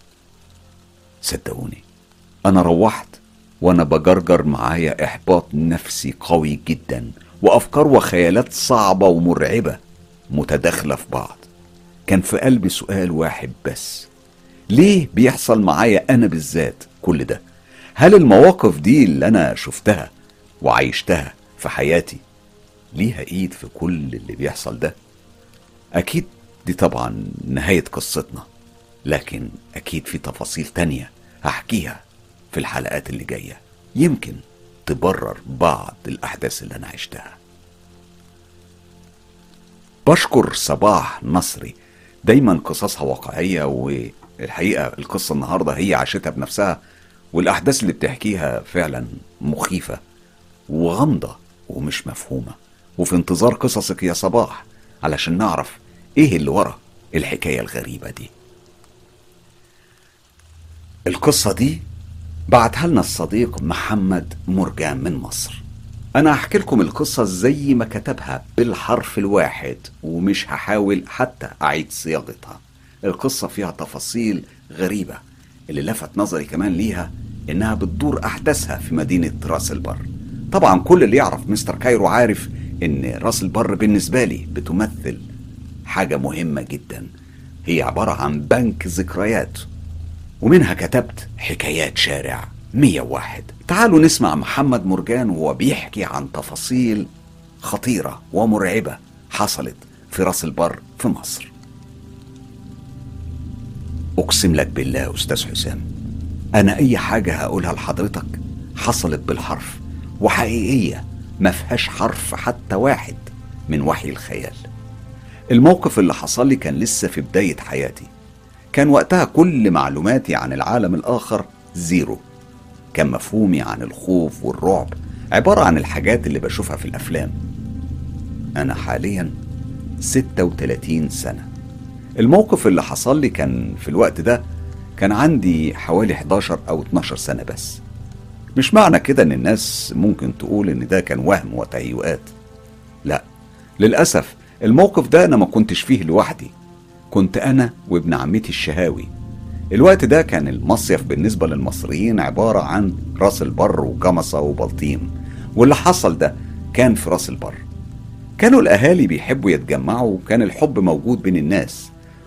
صدقوني انا روحت وانا بجرجر معايا احباط نفسي قوي جدا وافكار وخيالات صعبه ومرعبه متداخله في بعض كان في قلبي سؤال واحد بس ليه بيحصل معايا انا بالذات كل ده هل المواقف دي اللي انا شفتها وعيشتها في حياتي ليها ايد في كل اللي بيحصل ده اكيد دي طبعا نهاية قصتنا لكن أكيد في تفاصيل تانية هحكيها في الحلقات اللي جاية يمكن تبرر بعض الأحداث اللي أنا عشتها بشكر صباح نصري دايما قصصها واقعية والحقيقة القصة النهاردة هي عاشتها بنفسها والأحداث اللي بتحكيها فعلا مخيفة وغامضة ومش مفهومة وفي انتظار قصصك يا صباح علشان نعرف ايه اللي ورا الحكاية الغريبة دي القصة دي بعتها لنا الصديق محمد مرجان من مصر انا هحكي لكم القصة زي ما كتبها بالحرف الواحد ومش هحاول حتى اعيد صياغتها القصة فيها تفاصيل غريبة اللي لفت نظري كمان ليها انها بتدور احداثها في مدينة راس البر طبعا كل اللي يعرف مستر كايرو عارف ان راس البر بالنسبة لي بتمثل حاجة مهمة جدا هي عبارة عن بنك ذكريات ومنها كتبت حكايات شارع 101 تعالوا نسمع محمد مرجان وهو بيحكي عن تفاصيل خطيرة ومرعبة حصلت في راس البر في مصر أقسم لك بالله يا أستاذ حسام أنا أي حاجة هقولها لحضرتك حصلت بالحرف وحقيقية ما فيهاش حرف حتى واحد من وحي الخيال الموقف اللي حصل لي كان لسه في بداية حياتي كان وقتها كل معلوماتي عن العالم الآخر زيرو كان مفهومي عن الخوف والرعب عبارة عن الحاجات اللي بشوفها في الأفلام أنا حاليا 36 سنة الموقف اللي حصل لي كان في الوقت ده كان عندي حوالي 11 أو 12 سنة بس مش معنى كده إن الناس ممكن تقول إن ده كان وهم وتهيؤات لا للأسف الموقف ده أنا ما كنتش فيه لوحدي كنت أنا وابن عمتي الشهاوي الوقت ده كان المصيف بالنسبة للمصريين عبارة عن راس البر وجمصة وبلطيم واللي حصل ده كان في راس البر كانوا الأهالي بيحبوا يتجمعوا وكان الحب موجود بين الناس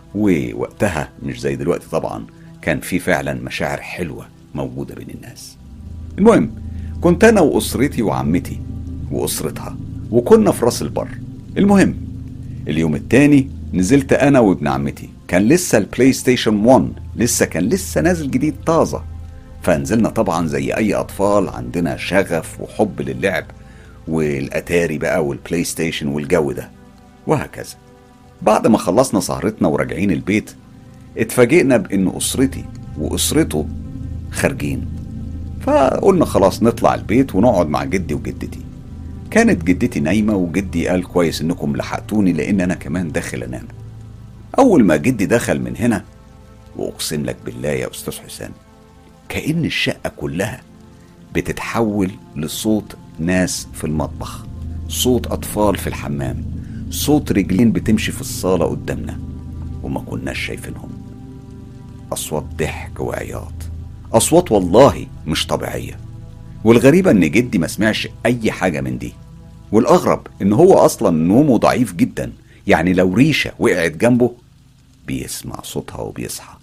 ووقتها مش زي دلوقتي طبعا كان في فعلا مشاعر حلوة موجودة بين الناس المهم كنت أنا وأسرتي وعمتي وأسرتها وكنا في راس البر المهم اليوم التاني نزلت أنا وابن عمتي كان لسه البلاي ستيشن 1 لسه كان لسه نازل جديد طازة فنزلنا طبعا زي أي أطفال عندنا شغف وحب للعب والأتاري بقى والبلاي ستيشن والجو ده وهكذا بعد ما خلصنا سهرتنا وراجعين البيت اتفاجئنا بان اسرتي واسرته خارجين فقلنا خلاص نطلع البيت ونقعد مع جدي وجدتي كانت جدتي نايمة وجدي قال كويس انكم لحقتوني لان انا كمان داخل انام اول ما جدي دخل من هنا واقسم لك بالله يا استاذ حسام كأن الشقة كلها بتتحول لصوت ناس في المطبخ صوت اطفال في الحمام صوت رجلين بتمشي في الصالة قدامنا وما كناش شايفينهم أصوات ضحك وعياط أصوات والله مش طبيعية والغريبة إن جدي ما سمعش أي حاجة من دي والأغرب إن هو أصلا نومه ضعيف جدا يعني لو ريشة وقعت جنبه بيسمع صوتها وبيصحى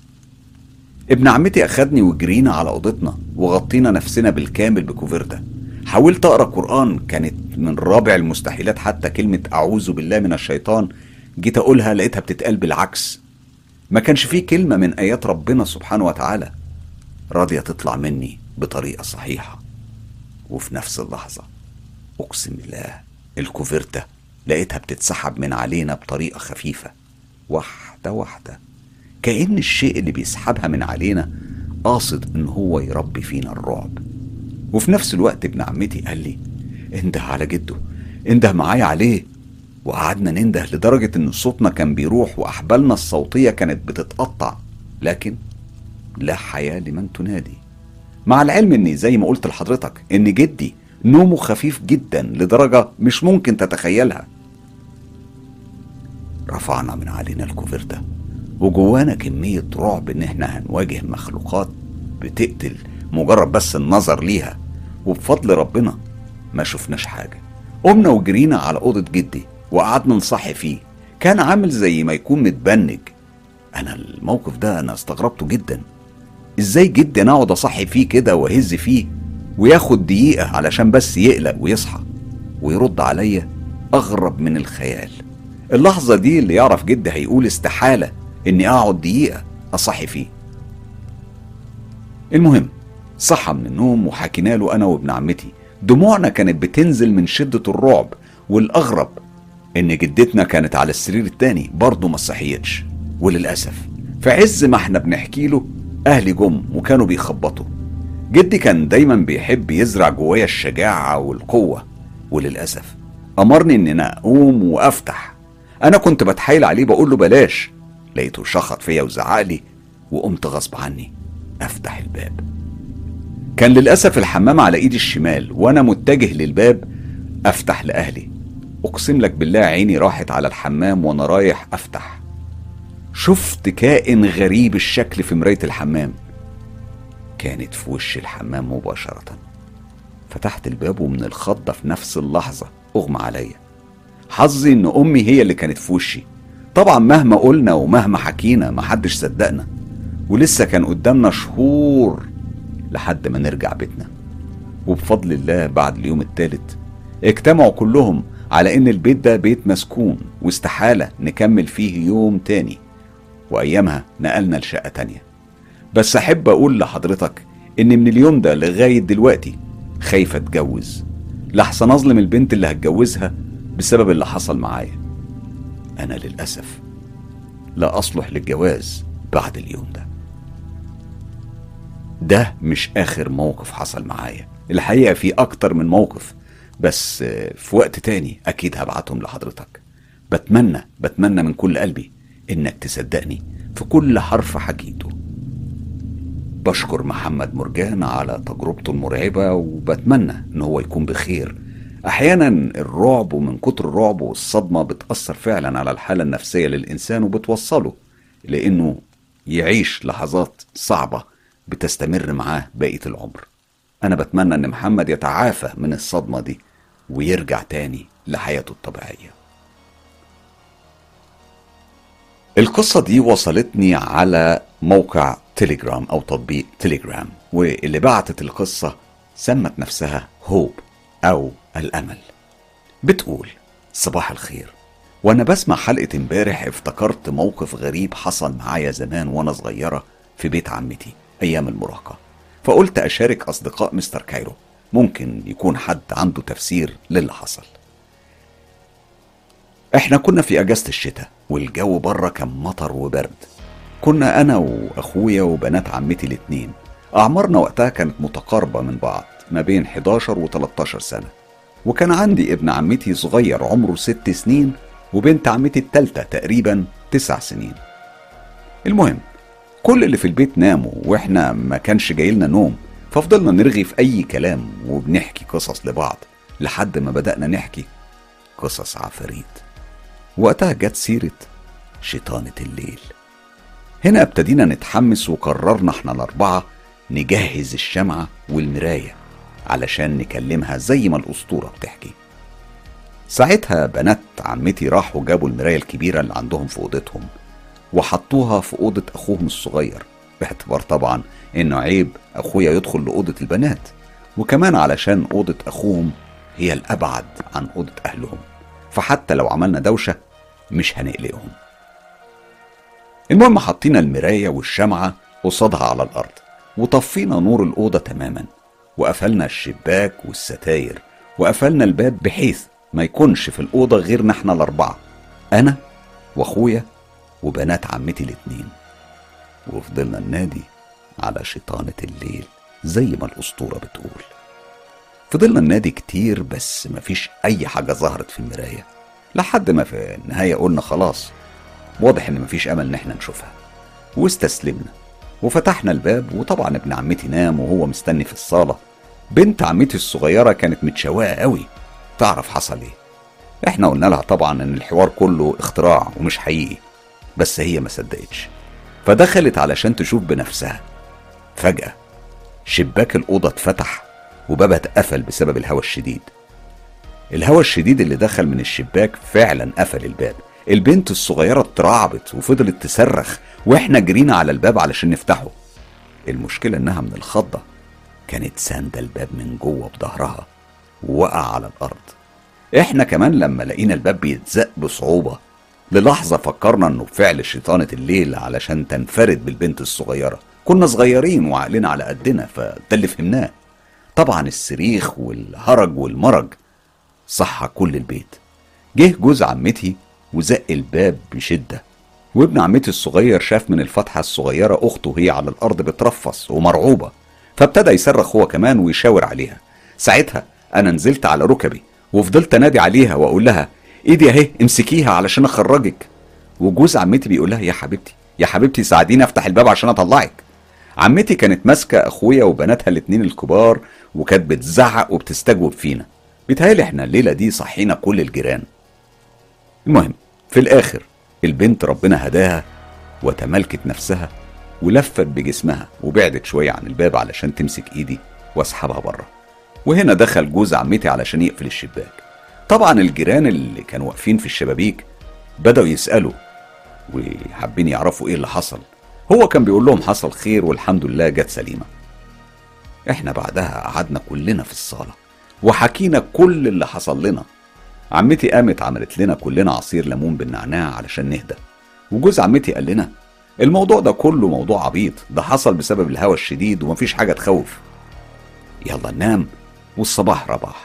ابن عمتي أخدني وجرينا على أوضتنا وغطينا نفسنا بالكامل بكوفرتا حاولت أقرأ قرآن كانت من رابع المستحيلات حتى كلمة أعوذ بالله من الشيطان جيت أقولها لقيتها بتتقال بالعكس ما كانش فيه كلمة من آيات ربنا سبحانه وتعالى راضية تطلع مني بطريقة صحيحة وفي نفس اللحظة أقسم بالله الكوفرتة لقيتها بتتسحب من علينا بطريقة خفيفة واحدة واحدة كأن الشيء اللي بيسحبها من علينا قاصد إن هو يربي فينا الرعب وفي نفس الوقت ابن عمتي قال لي انده على جده انده معايا عليه وقعدنا ننده لدرجة ان صوتنا كان بيروح واحبالنا الصوتية كانت بتتقطع لكن لا حياة لمن تنادي مع العلم اني زي ما قلت لحضرتك ان جدي نومه خفيف جدا لدرجة مش ممكن تتخيلها رفعنا من علينا الكوفرتة وجوانا كمية رعب ان احنا هنواجه مخلوقات بتقتل مجرد بس النظر ليها وبفضل ربنا ما شفناش حاجة قمنا وجرينا على أوضة جدي وقعدنا نصحي فيه كان عامل زي ما يكون متبنج أنا الموقف ده أنا استغربته جدا إزاي جدي أنا أقعد أصحي فيه كده وأهز فيه وياخد دقيقة علشان بس يقلق ويصحى ويرد عليا أغرب من الخيال اللحظة دي اللي يعرف جدي هيقول استحالة إني أقعد دقيقة أصحي فيه المهم صحى من النوم وحكينا له أنا وابن عمتي دموعنا كانت بتنزل من شدة الرعب والأغرب إن جدتنا كانت على السرير التاني برضه ما صحيتش وللأسف في عز ما احنا بنحكي له أهلي جم وكانوا بيخبطوا جدي كان دايما بيحب يزرع جوايا الشجاعة والقوة وللأسف أمرني إن أنا أقوم وأفتح أنا كنت بتحايل عليه بقول له بلاش لقيته شخط فيا وزعقلي وقمت غصب عني أفتح الباب كان للأسف الحمام على إيدي الشمال وأنا متجه للباب أفتح لأهلي أقسم لك بالله عيني راحت على الحمام وأنا رايح أفتح شفت كائن غريب الشكل في مراية الحمام كانت في وش الحمام مباشرة فتحت الباب ومن الخضة في نفس اللحظة أغمى عليا حظي إن أمي هي اللي كانت في وشي طبعا مهما قلنا ومهما حكينا محدش صدقنا ولسه كان قدامنا شهور لحد ما نرجع بيتنا وبفضل الله بعد اليوم الثالث اجتمعوا كلهم على ان البيت ده بيت مسكون واستحالة نكمل فيه يوم تاني وايامها نقلنا لشقة تانية بس احب اقول لحضرتك ان من اليوم ده لغاية دلوقتي خايفة اتجوز لحسن اظلم البنت اللي هتجوزها بسبب اللي حصل معايا انا للاسف لا اصلح للجواز بعد اليوم ده ده مش اخر موقف حصل معايا الحقيقة في اكتر من موقف بس في وقت تاني اكيد هبعتهم لحضرتك بتمنى بتمنى من كل قلبي انك تصدقني في كل حرف حكيته بشكر محمد مرجان على تجربته المرعبة وبتمنى ان هو يكون بخير احيانا الرعب ومن كتر الرعب والصدمة بتأثر فعلا على الحالة النفسية للانسان وبتوصله لانه يعيش لحظات صعبة بتستمر معاه بقية العمر أنا بتمنى إن محمد يتعافى من الصدمة دي ويرجع تاني لحياته الطبيعية القصة دي وصلتني على موقع تليجرام أو تطبيق تليجرام واللي بعتت القصة سمت نفسها هوب أو الأمل بتقول صباح الخير وأنا بسمع حلقة امبارح افتكرت موقف غريب حصل معايا زمان وأنا صغيرة في بيت عمتي أيام المراهقة فقلت أشارك أصدقاء مستر كايرو ممكن يكون حد عنده تفسير للي حصل احنا كنا في اجازة الشتاء والجو بره كان مطر وبرد كنا انا واخويا وبنات عمتي الاتنين اعمارنا وقتها كانت متقاربة من بعض ما بين 11 و 13 سنة وكان عندي ابن عمتي صغير عمره ست سنين وبنت عمتي التالتة تقريبا تسع سنين المهم كل اللي في البيت ناموا واحنا ما كانش جايلنا نوم ففضلنا نرغي في اي كلام وبنحكي قصص لبعض لحد ما بدأنا نحكي قصص عفاريت وقتها جت سيرة شيطانة الليل هنا ابتدينا نتحمس وقررنا احنا الأربعة نجهز الشمعة والمراية علشان نكلمها زي ما الأسطورة بتحكي ساعتها بنات عمتي راحوا جابوا المراية الكبيرة اللي عندهم في أوضتهم وحطوها في أوضة أخوهم الصغير باعتبار طبعا إنه عيب أخويا يدخل لأوضة البنات وكمان علشان أوضة أخوهم هي الأبعد عن أوضة أهلهم فحتى لو عملنا دوشة مش هنقلقهم المهم حطينا المراية والشمعة قصادها على الأرض وطفينا نور الأوضة تماما وقفلنا الشباك والستاير وقفلنا الباب بحيث ما يكونش في الأوضة غيرنا احنا الأربعة أنا وأخويا وبنات عمتي الاتنين وفضلنا ننادي على شيطانة الليل زي ما الأسطورة بتقول فضلنا ننادي كتير بس مفيش أي حاجة ظهرت في المراية لحد ما في النهاية قلنا خلاص واضح إن مفيش أمل إن احنا نشوفها واستسلمنا وفتحنا الباب وطبعا ابن عمتي نام وهو مستني في الصالة بنت عمتي الصغيرة كانت متشوقة قوي تعرف حصل ايه احنا قلنا لها طبعا ان الحوار كله اختراع ومش حقيقي بس هي ما صدقتش فدخلت علشان تشوف بنفسها فجأة شباك الأوضة اتفتح وبابها اتقفل بسبب الهواء الشديد الهواء الشديد اللي دخل من الشباك فعلا قفل الباب البنت الصغيرة اترعبت وفضلت تصرخ واحنا جرينا على الباب علشان نفتحه المشكلة انها من الخضة كانت ساندة الباب من جوه بظهرها ووقع على الأرض احنا كمان لما لقينا الباب بيتزق بصعوبة للحظة فكرنا انه فعل شيطانة الليل علشان تنفرد بالبنت الصغيرة كنا صغيرين وعقلنا على قدنا فده اللي فهمناه طبعا الصريخ والهرج والمرج صح كل البيت جه جوز عمتي وزق الباب بشدة وابن عمتي الصغير شاف من الفتحة الصغيرة أخته هي على الأرض بترفص ومرعوبة فابتدى يصرخ هو كمان ويشاور عليها ساعتها انا نزلت على ركبي وفضلت انادي عليها واقول لها ايدي اهي امسكيها علشان اخرجك وجوز عمتي بيقول لها يا حبيبتي يا حبيبتي ساعديني افتح الباب عشان اطلعك عمتي كانت ماسكه اخويا وبناتها الاتنين الكبار وكانت بتزعق وبتستجوب فينا بيتهيألي احنا الليله دي صحينا كل الجيران المهم في الاخر البنت ربنا هداها وتملكت نفسها ولفت بجسمها وبعدت شويه عن الباب علشان تمسك ايدي واسحبها بره وهنا دخل جوز عمتي علشان يقفل الشباك طبعا الجيران اللي كانوا واقفين في الشبابيك بدأوا يسألوا وحابين يعرفوا ايه اللي حصل هو كان بيقول لهم حصل خير والحمد لله جت سليمة احنا بعدها قعدنا كلنا في الصالة وحكينا كل اللي حصل لنا عمتي قامت عملت لنا كلنا عصير ليمون بالنعناع علشان نهدى وجوز عمتي قال لنا الموضوع ده كله موضوع عبيط ده حصل بسبب الهوا الشديد ومفيش حاجة تخوف يلا ننام والصباح رباح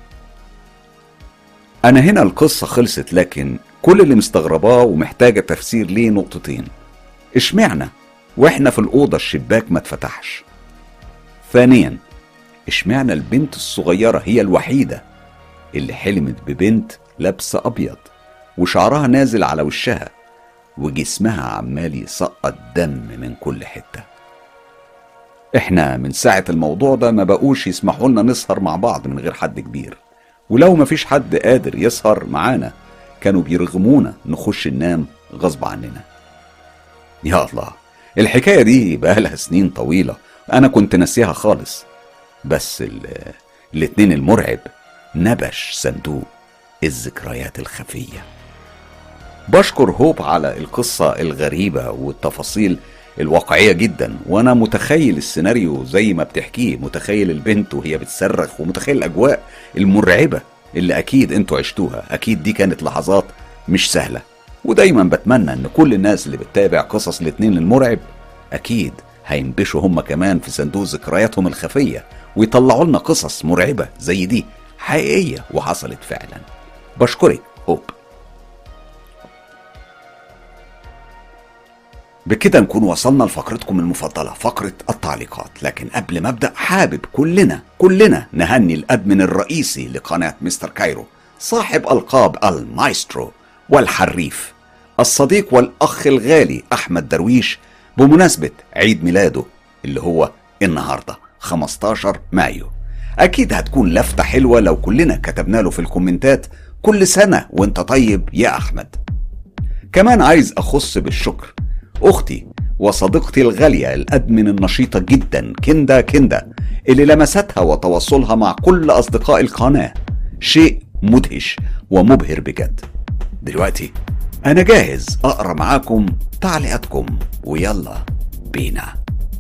أنا هنا القصة خلصت لكن كل اللي مستغرباه ومحتاجة تفسير ليه نقطتين اشمعنى واحنا في الأوضة الشباك ما اتفتحش ثانيا اشمعنى البنت الصغيرة هي الوحيدة اللي حلمت ببنت لابسة أبيض وشعرها نازل على وشها وجسمها عمال يسقط دم من كل حتة احنا من ساعة الموضوع ده ما بقوش يسمحوا لنا نسهر مع بعض من غير حد كبير ولو ما فيش حد قادر يسهر معانا كانوا بيرغمونا نخش ننام غصب عننا يا الله الحكاية دي بقالها سنين طويلة أنا كنت ناسيها خالص بس ال- الاتنين المرعب نبش صندوق الذكريات الخفيه بشكر هوب على القصة الغريبة والتفاصيل الواقعية جدا وانا متخيل السيناريو زي ما بتحكيه متخيل البنت وهي بتصرخ ومتخيل الاجواء المرعبة اللي اكيد انتوا عشتوها اكيد دي كانت لحظات مش سهلة ودايما بتمنى ان كل الناس اللي بتتابع قصص الاتنين المرعب اكيد هينبشوا هم كمان في صندوق ذكرياتهم الخفية ويطلعوا لنا قصص مرعبة زي دي حقيقية وحصلت فعلا بشكرك هوب بكده نكون وصلنا لفقرتكم المفضلة فقرة التعليقات لكن قبل ما أبدأ حابب كلنا كلنا نهني الأدمن الرئيسي لقناة مستر كايرو صاحب ألقاب المايسترو والحريف الصديق والأخ الغالي أحمد درويش بمناسبة عيد ميلاده اللي هو النهاردة 15 مايو أكيد هتكون لفتة حلوة لو كلنا كتبنا له في الكومنتات كل سنة وانت طيب يا أحمد كمان عايز أخص بالشكر أختي وصديقتي الغالية الأدمن النشيطة جدا كندا كندا اللي لمستها وتواصلها مع كل أصدقاء القناة شيء مدهش ومبهر بجد دلوقتي أنا جاهز أقرأ معاكم تعليقاتكم ويلا بينا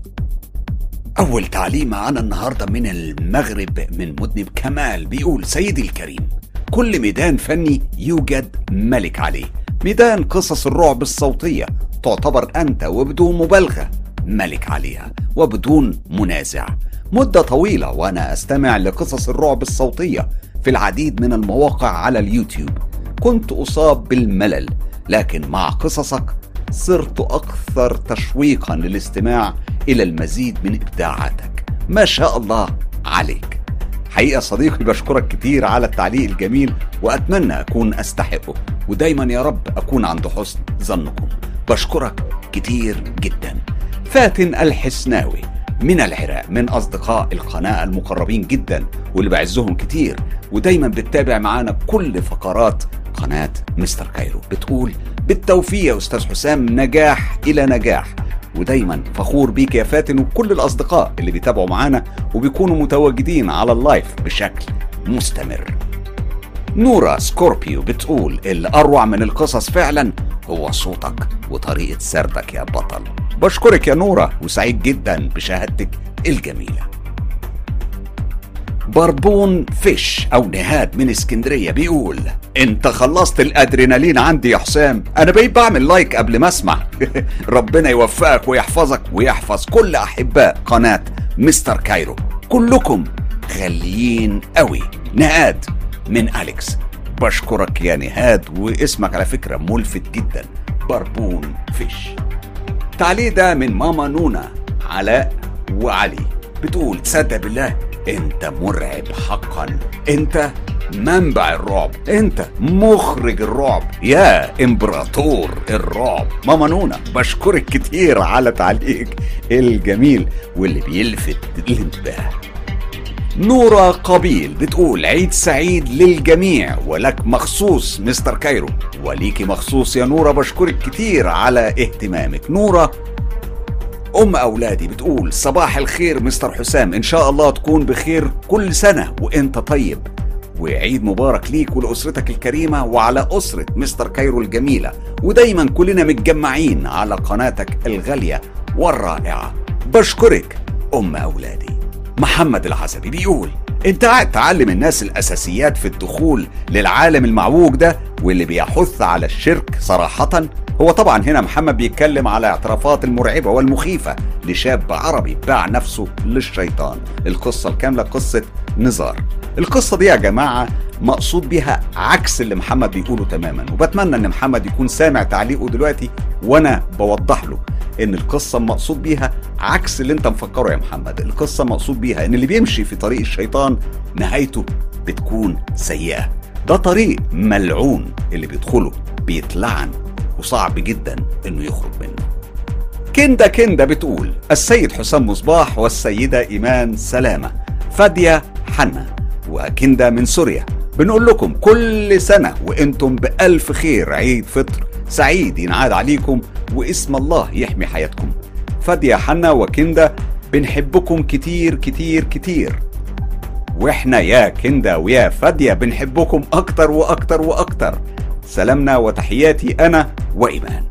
أول تعليق معانا النهاردة من المغرب من مذنب كمال بيقول سيدي الكريم كل ميدان فني يوجد ملك عليه ميدان قصص الرعب الصوتية تعتبر أنت وبدون مبالغة ملك عليها وبدون منازع مدة طويلة وأنا أستمع لقصص الرعب الصوتية في العديد من المواقع على اليوتيوب كنت أصاب بالملل لكن مع قصصك صرت أكثر تشويقا للاستماع إلى المزيد من إبداعاتك ما شاء الله عليك حقيقة صديقي بشكرك كتير على التعليق الجميل وأتمنى أكون أستحقه ودايما يا رب أكون عند حسن ظنكم بشكرك كتير جدا فاتن الحسناوي من العراق من أصدقاء القناة المقربين جدا واللي بعزهم كتير ودايما بتتابع معانا كل فقرات قناة مستر كايرو بتقول بالتوفيق يا أستاذ حسام نجاح إلى نجاح ودايما فخور بيك يا فاتن وكل الأصدقاء اللي بيتابعوا معانا وبيكونوا متواجدين على اللايف بشكل مستمر نورا سكوربيو بتقول الأروع من القصص فعلا هو صوتك وطريقة سردك يا بطل بشكرك يا نورا وسعيد جدا بشهادتك الجميلة بربون فيش او نهاد من اسكندريه بيقول انت خلصت الادرينالين عندي يا حسام انا بقيت بعمل لايك قبل ما اسمع ربنا يوفقك ويحفظك ويحفظ كل احباء قناه مستر كايرو كلكم غاليين قوي نهاد من اليكس بشكرك يا نهاد واسمك على فكره ملفت جدا بربون فيش تعليق ده من ماما نونا علاء وعلي بتقول تصدق بالله انت مرعب حقا انت منبع الرعب انت مخرج الرعب يا امبراطور الرعب ماما نونا بشكرك كتير على تعليق الجميل واللي بيلفت الانتباه نورا قبيل بتقول عيد سعيد للجميع ولك مخصوص مستر كايرو وليكي مخصوص يا نورا بشكرك كتير على اهتمامك نورا أم أولادي بتقول صباح الخير مستر حسام إن شاء الله تكون بخير كل سنة وإنت طيب وعيد مبارك ليك ولأسرتك الكريمة وعلى أسرة مستر كايرو الجميلة ودايما كلنا متجمعين على قناتك الغالية والرائعة بشكرك أم أولادي محمد العزبي بيقول انت قاعد تعلم الناس الاساسيات في الدخول للعالم المعوج ده واللي بيحث على الشرك صراحة هو طبعا هنا محمد بيتكلم على اعترافات المرعبة والمخيفة لشاب عربي باع نفسه للشيطان القصة الكاملة قصة نزار القصة دي يا جماعة مقصود بيها عكس اللي محمد بيقوله تماما وبتمنى ان محمد يكون سامع تعليقه دلوقتي وانا بوضح له ان القصة مقصود بيها عكس اللي انت مفكره يا محمد القصة مقصود بيها ان اللي بيمشي في طريق الشيطان نهايته بتكون سيئة ده طريق ملعون اللي بيدخله بيتلعن وصعب جدا انه يخرج منه كندا كندا بتقول السيد حسام مصباح والسيدة إيمان سلامة فادية حنا وكندا من سوريا بنقول لكم كل سنة وانتم بألف خير عيد فطر سعيد ينعاد عليكم واسم الله يحمي حياتكم فادية حنا وكندا بنحبكم كتير كتير كتير واحنا يا كندا ويا فادية بنحبكم اكتر واكتر واكتر سلامنا وتحياتي انا وايمان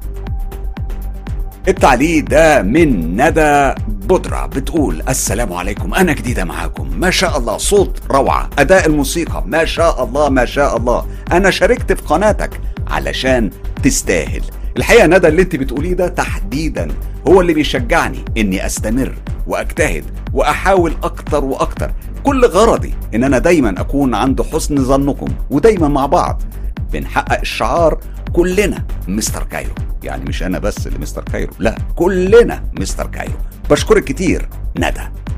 التعليق ده من ندى بودرة بتقول السلام عليكم أنا جديدة معاكم ما شاء الله صوت روعة أداء الموسيقى ما شاء الله ما شاء الله أنا شاركت في قناتك علشان تستاهل الحقيقة ندى اللي انت بتقوليه ده تحديدا هو اللي بيشجعني اني استمر واجتهد واحاول اكتر واكتر كل غرضي ان انا دايما اكون عند حسن ظنكم ودايما مع بعض بنحقق الشعار كلنا مستر كايرو يعني مش انا بس اللي مستر كايرو لا كلنا مستر كايرو بشكرك كتير ندى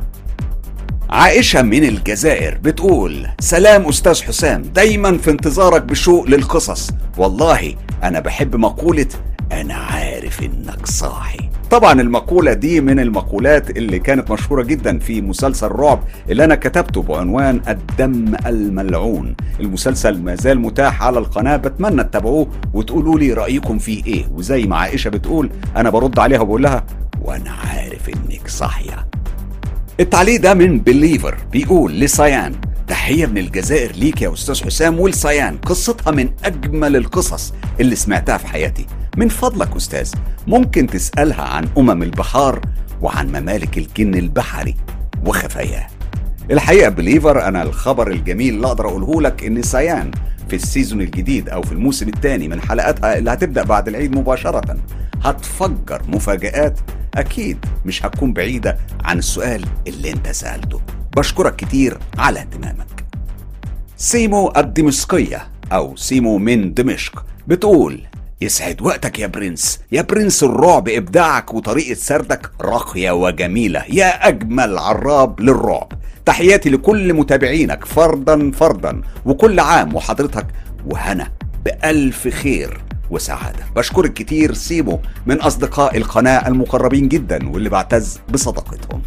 عائشة من الجزائر بتقول سلام أستاذ حسام دايما في انتظارك بشوق للقصص والله أنا بحب مقولة أنا عارف إنك صاحي طبعا المقولة دي من المقولات اللي كانت مشهورة جدا في مسلسل رعب اللي أنا كتبته بعنوان الدم الملعون المسلسل ما زال متاح على القناة بتمنى تتابعوه وتقولوا لي رأيكم فيه إيه وزي ما عائشة بتقول أنا برد عليها وبقول لها وأنا عارف إنك صاحية التعليق ده من بليفر بيقول لصيان تحية من الجزائر ليك يا أستاذ حسام ولصيان قصتها من أجمل القصص اللي سمعتها في حياتي من فضلك أستاذ ممكن تسألها عن أمم البحار وعن ممالك الجن البحري وخفاياه الحقيقة بليفر أنا الخبر الجميل اللي أقدر أقوله لك إن سيان في السيزون الجديد أو في الموسم الثاني من حلقاتها اللي هتبدأ بعد العيد مباشرة هتفجر مفاجآت أكيد مش هتكون بعيدة عن السؤال اللي أنت سألته بشكرك كتير على اهتمامك سيمو الدمشقية أو سيمو من دمشق بتقول يسعد وقتك يا برنس يا برنس الرعب إبداعك وطريقة سردك راقية وجميلة يا أجمل عراب للرعب تحياتي لكل متابعينك فردا فردا وكل عام وحضرتك وهنا بألف خير وسعادة بشكرك كتير سيمو من أصدقاء القناة المقربين جدا واللي بعتز بصداقتهم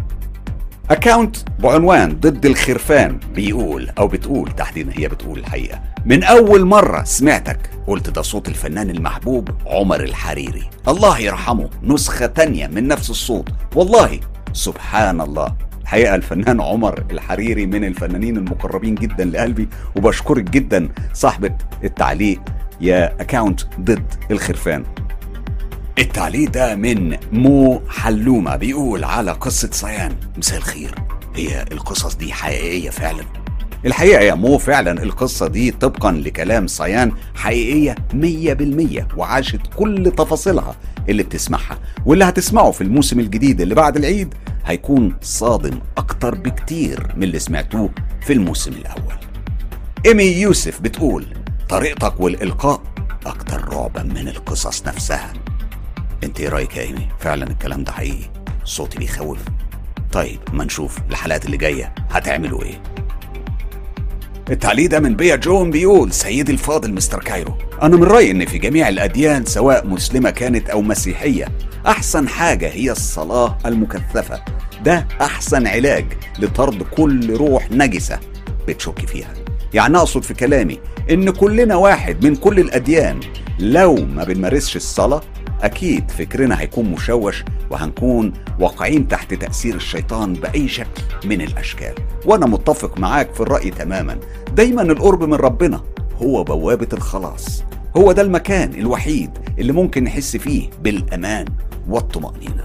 اكاونت بعنوان ضد الخرفان بيقول او بتقول تحديدا هي بتقول الحقيقه من اول مره سمعتك قلت ده صوت الفنان المحبوب عمر الحريري الله يرحمه نسخه تانية من نفس الصوت والله سبحان الله الحقيقه الفنان عمر الحريري من الفنانين المقربين جدا لقلبي وبشكرك جدا صاحبه التعليق يا اكاونت ضد الخرفان التعليق ده من مو حلومة بيقول على قصة صيان مساء الخير هي القصص دي حقيقية فعلا الحقيقة يا مو فعلا القصة دي طبقا لكلام صيان حقيقية مية بالمية وعاشت كل تفاصيلها اللي بتسمعها واللي هتسمعه في الموسم الجديد اللي بعد العيد هيكون صادم أكتر بكتير من اللي سمعتوه في الموسم الأول إيمي يوسف بتقول طريقتك والإلقاء أكتر رعبا من القصص نفسها انت ايه رايك يا ايمي فعلا الكلام ده حقيقي صوتي بيخوف طيب ما نشوف الحلقات اللي جايه هتعملوا ايه التعليق ده من بيا جون بيقول سيدي الفاضل مستر كايرو أنا من رأيي إن في جميع الأديان سواء مسلمة كانت أو مسيحية أحسن حاجة هي الصلاة المكثفة ده أحسن علاج لطرد كل روح نجسة بتشك فيها يعني أقصد في كلامي إن كلنا واحد من كل الأديان لو ما بنمارسش الصلاة أكيد فكرنا هيكون مشوش وهنكون واقعين تحت تأثير الشيطان بأي شكل من الأشكال وأنا متفق معاك في الرأي تماما دايما القرب من ربنا هو بوابة الخلاص هو ده المكان الوحيد اللي ممكن نحس فيه بالأمان والطمأنينة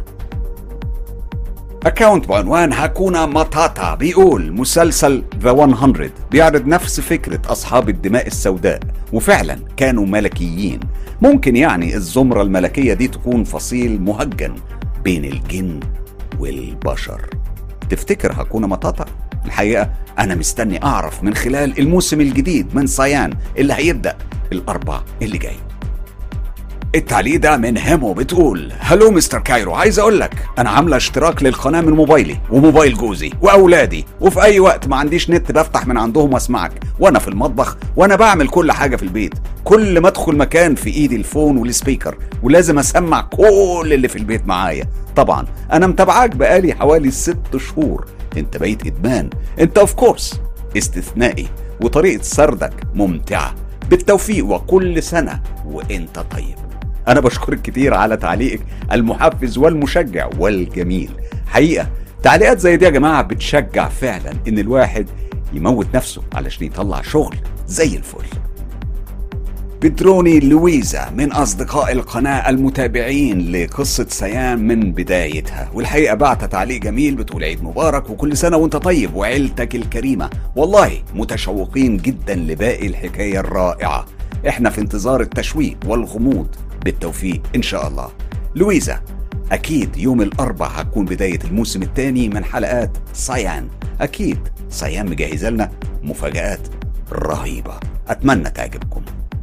اكاونت بعنوان هاكونا ماتاتا بيقول مسلسل ذا 100 بيعرض نفس فكرة أصحاب الدماء السوداء وفعلا كانوا ملكيين ممكن يعني الزمرة الملكية دي تكون فصيل مهجن بين الجن والبشر تفتكر هاكونا ماتاتا؟ الحقيقة أنا مستني أعرف من خلال الموسم الجديد من صيان اللي هيبدأ الأربع اللي جاي التعليق ده من هيمو بتقول هلو مستر كايرو عايز اقول لك انا عامله اشتراك للقناه من موبايلي وموبايل جوزي واولادي وفي اي وقت ما عنديش نت بفتح من عندهم واسمعك وانا في المطبخ وانا بعمل كل حاجه في البيت كل ما ادخل مكان في ايدي الفون والسبيكر ولازم اسمع كل اللي في البيت معايا طبعا انا متابعاك بقالي حوالي ست شهور انت بقيت ادمان انت اوف كورس استثنائي وطريقه سردك ممتعه بالتوفيق وكل سنه وانت طيب انا بشكرك كتير على تعليقك المحفز والمشجع والجميل حقيقه تعليقات زي دي يا جماعه بتشجع فعلا ان الواحد يموت نفسه علشان يطلع شغل زي الفل بتروني لويزا من أصدقاء القناة المتابعين لقصة سيان من بدايتها والحقيقة بعت تعليق جميل بتقول عيد مبارك وكل سنة وانت طيب وعيلتك الكريمة والله متشوقين جدا لباقي الحكاية الرائعة احنا في انتظار التشويق والغموض بالتوفيق ان شاء الله لويزا اكيد يوم الاربع هتكون بدايه الموسم الثاني من حلقات صيان اكيد صيان مجهزه لنا مفاجات رهيبه اتمنى تعجبكم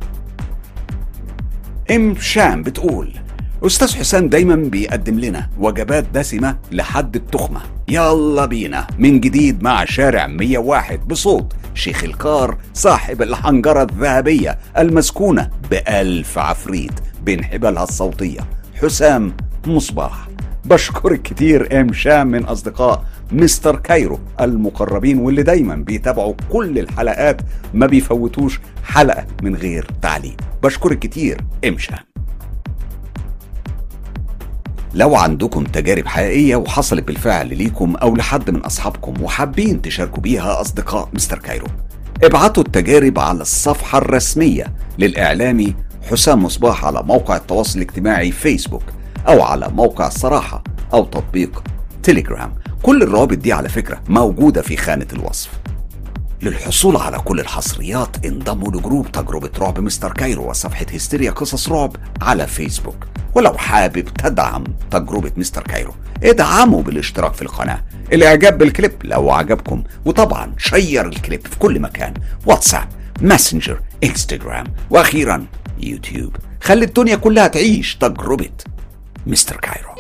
ام شام بتقول استاذ حسام دايما بيقدم لنا وجبات دسمه لحد التخمه يلا بينا من جديد مع شارع 101 بصوت شيخ الكار صاحب الحنجره الذهبيه المسكونه بألف عفريت بين حبالها الصوتيه حسام مصباح بشكرك كتير ام شام من اصدقاء مستر كايرو المقربين واللي دايما بيتابعوا كل الحلقات ما بيفوتوش حلقه من غير تعليق بشكرك كتير ام شام لو عندكم تجارب حقيقية وحصلت بالفعل ليكم أو لحد من أصحابكم وحابين تشاركوا بيها أصدقاء مستر كايرو ابعتوا التجارب على الصفحة الرسمية للإعلامي حسام مصباح على موقع التواصل الاجتماعي فيسبوك أو على موقع الصراحة أو تطبيق تليجرام كل الروابط دي على فكرة موجودة في خانة الوصف للحصول على كل الحصريات انضموا لجروب تجربة رعب مستر كايرو وصفحة هستيريا قصص رعب على فيسبوك ولو حابب تدعم تجربة مستر كايرو ادعموا بالاشتراك في القناة الاعجاب بالكليب لو عجبكم وطبعا شير الكليب في كل مكان واتساب ماسنجر انستجرام واخيرا يوتيوب خلي الدنيا كلها تعيش تجربة مستر كايرو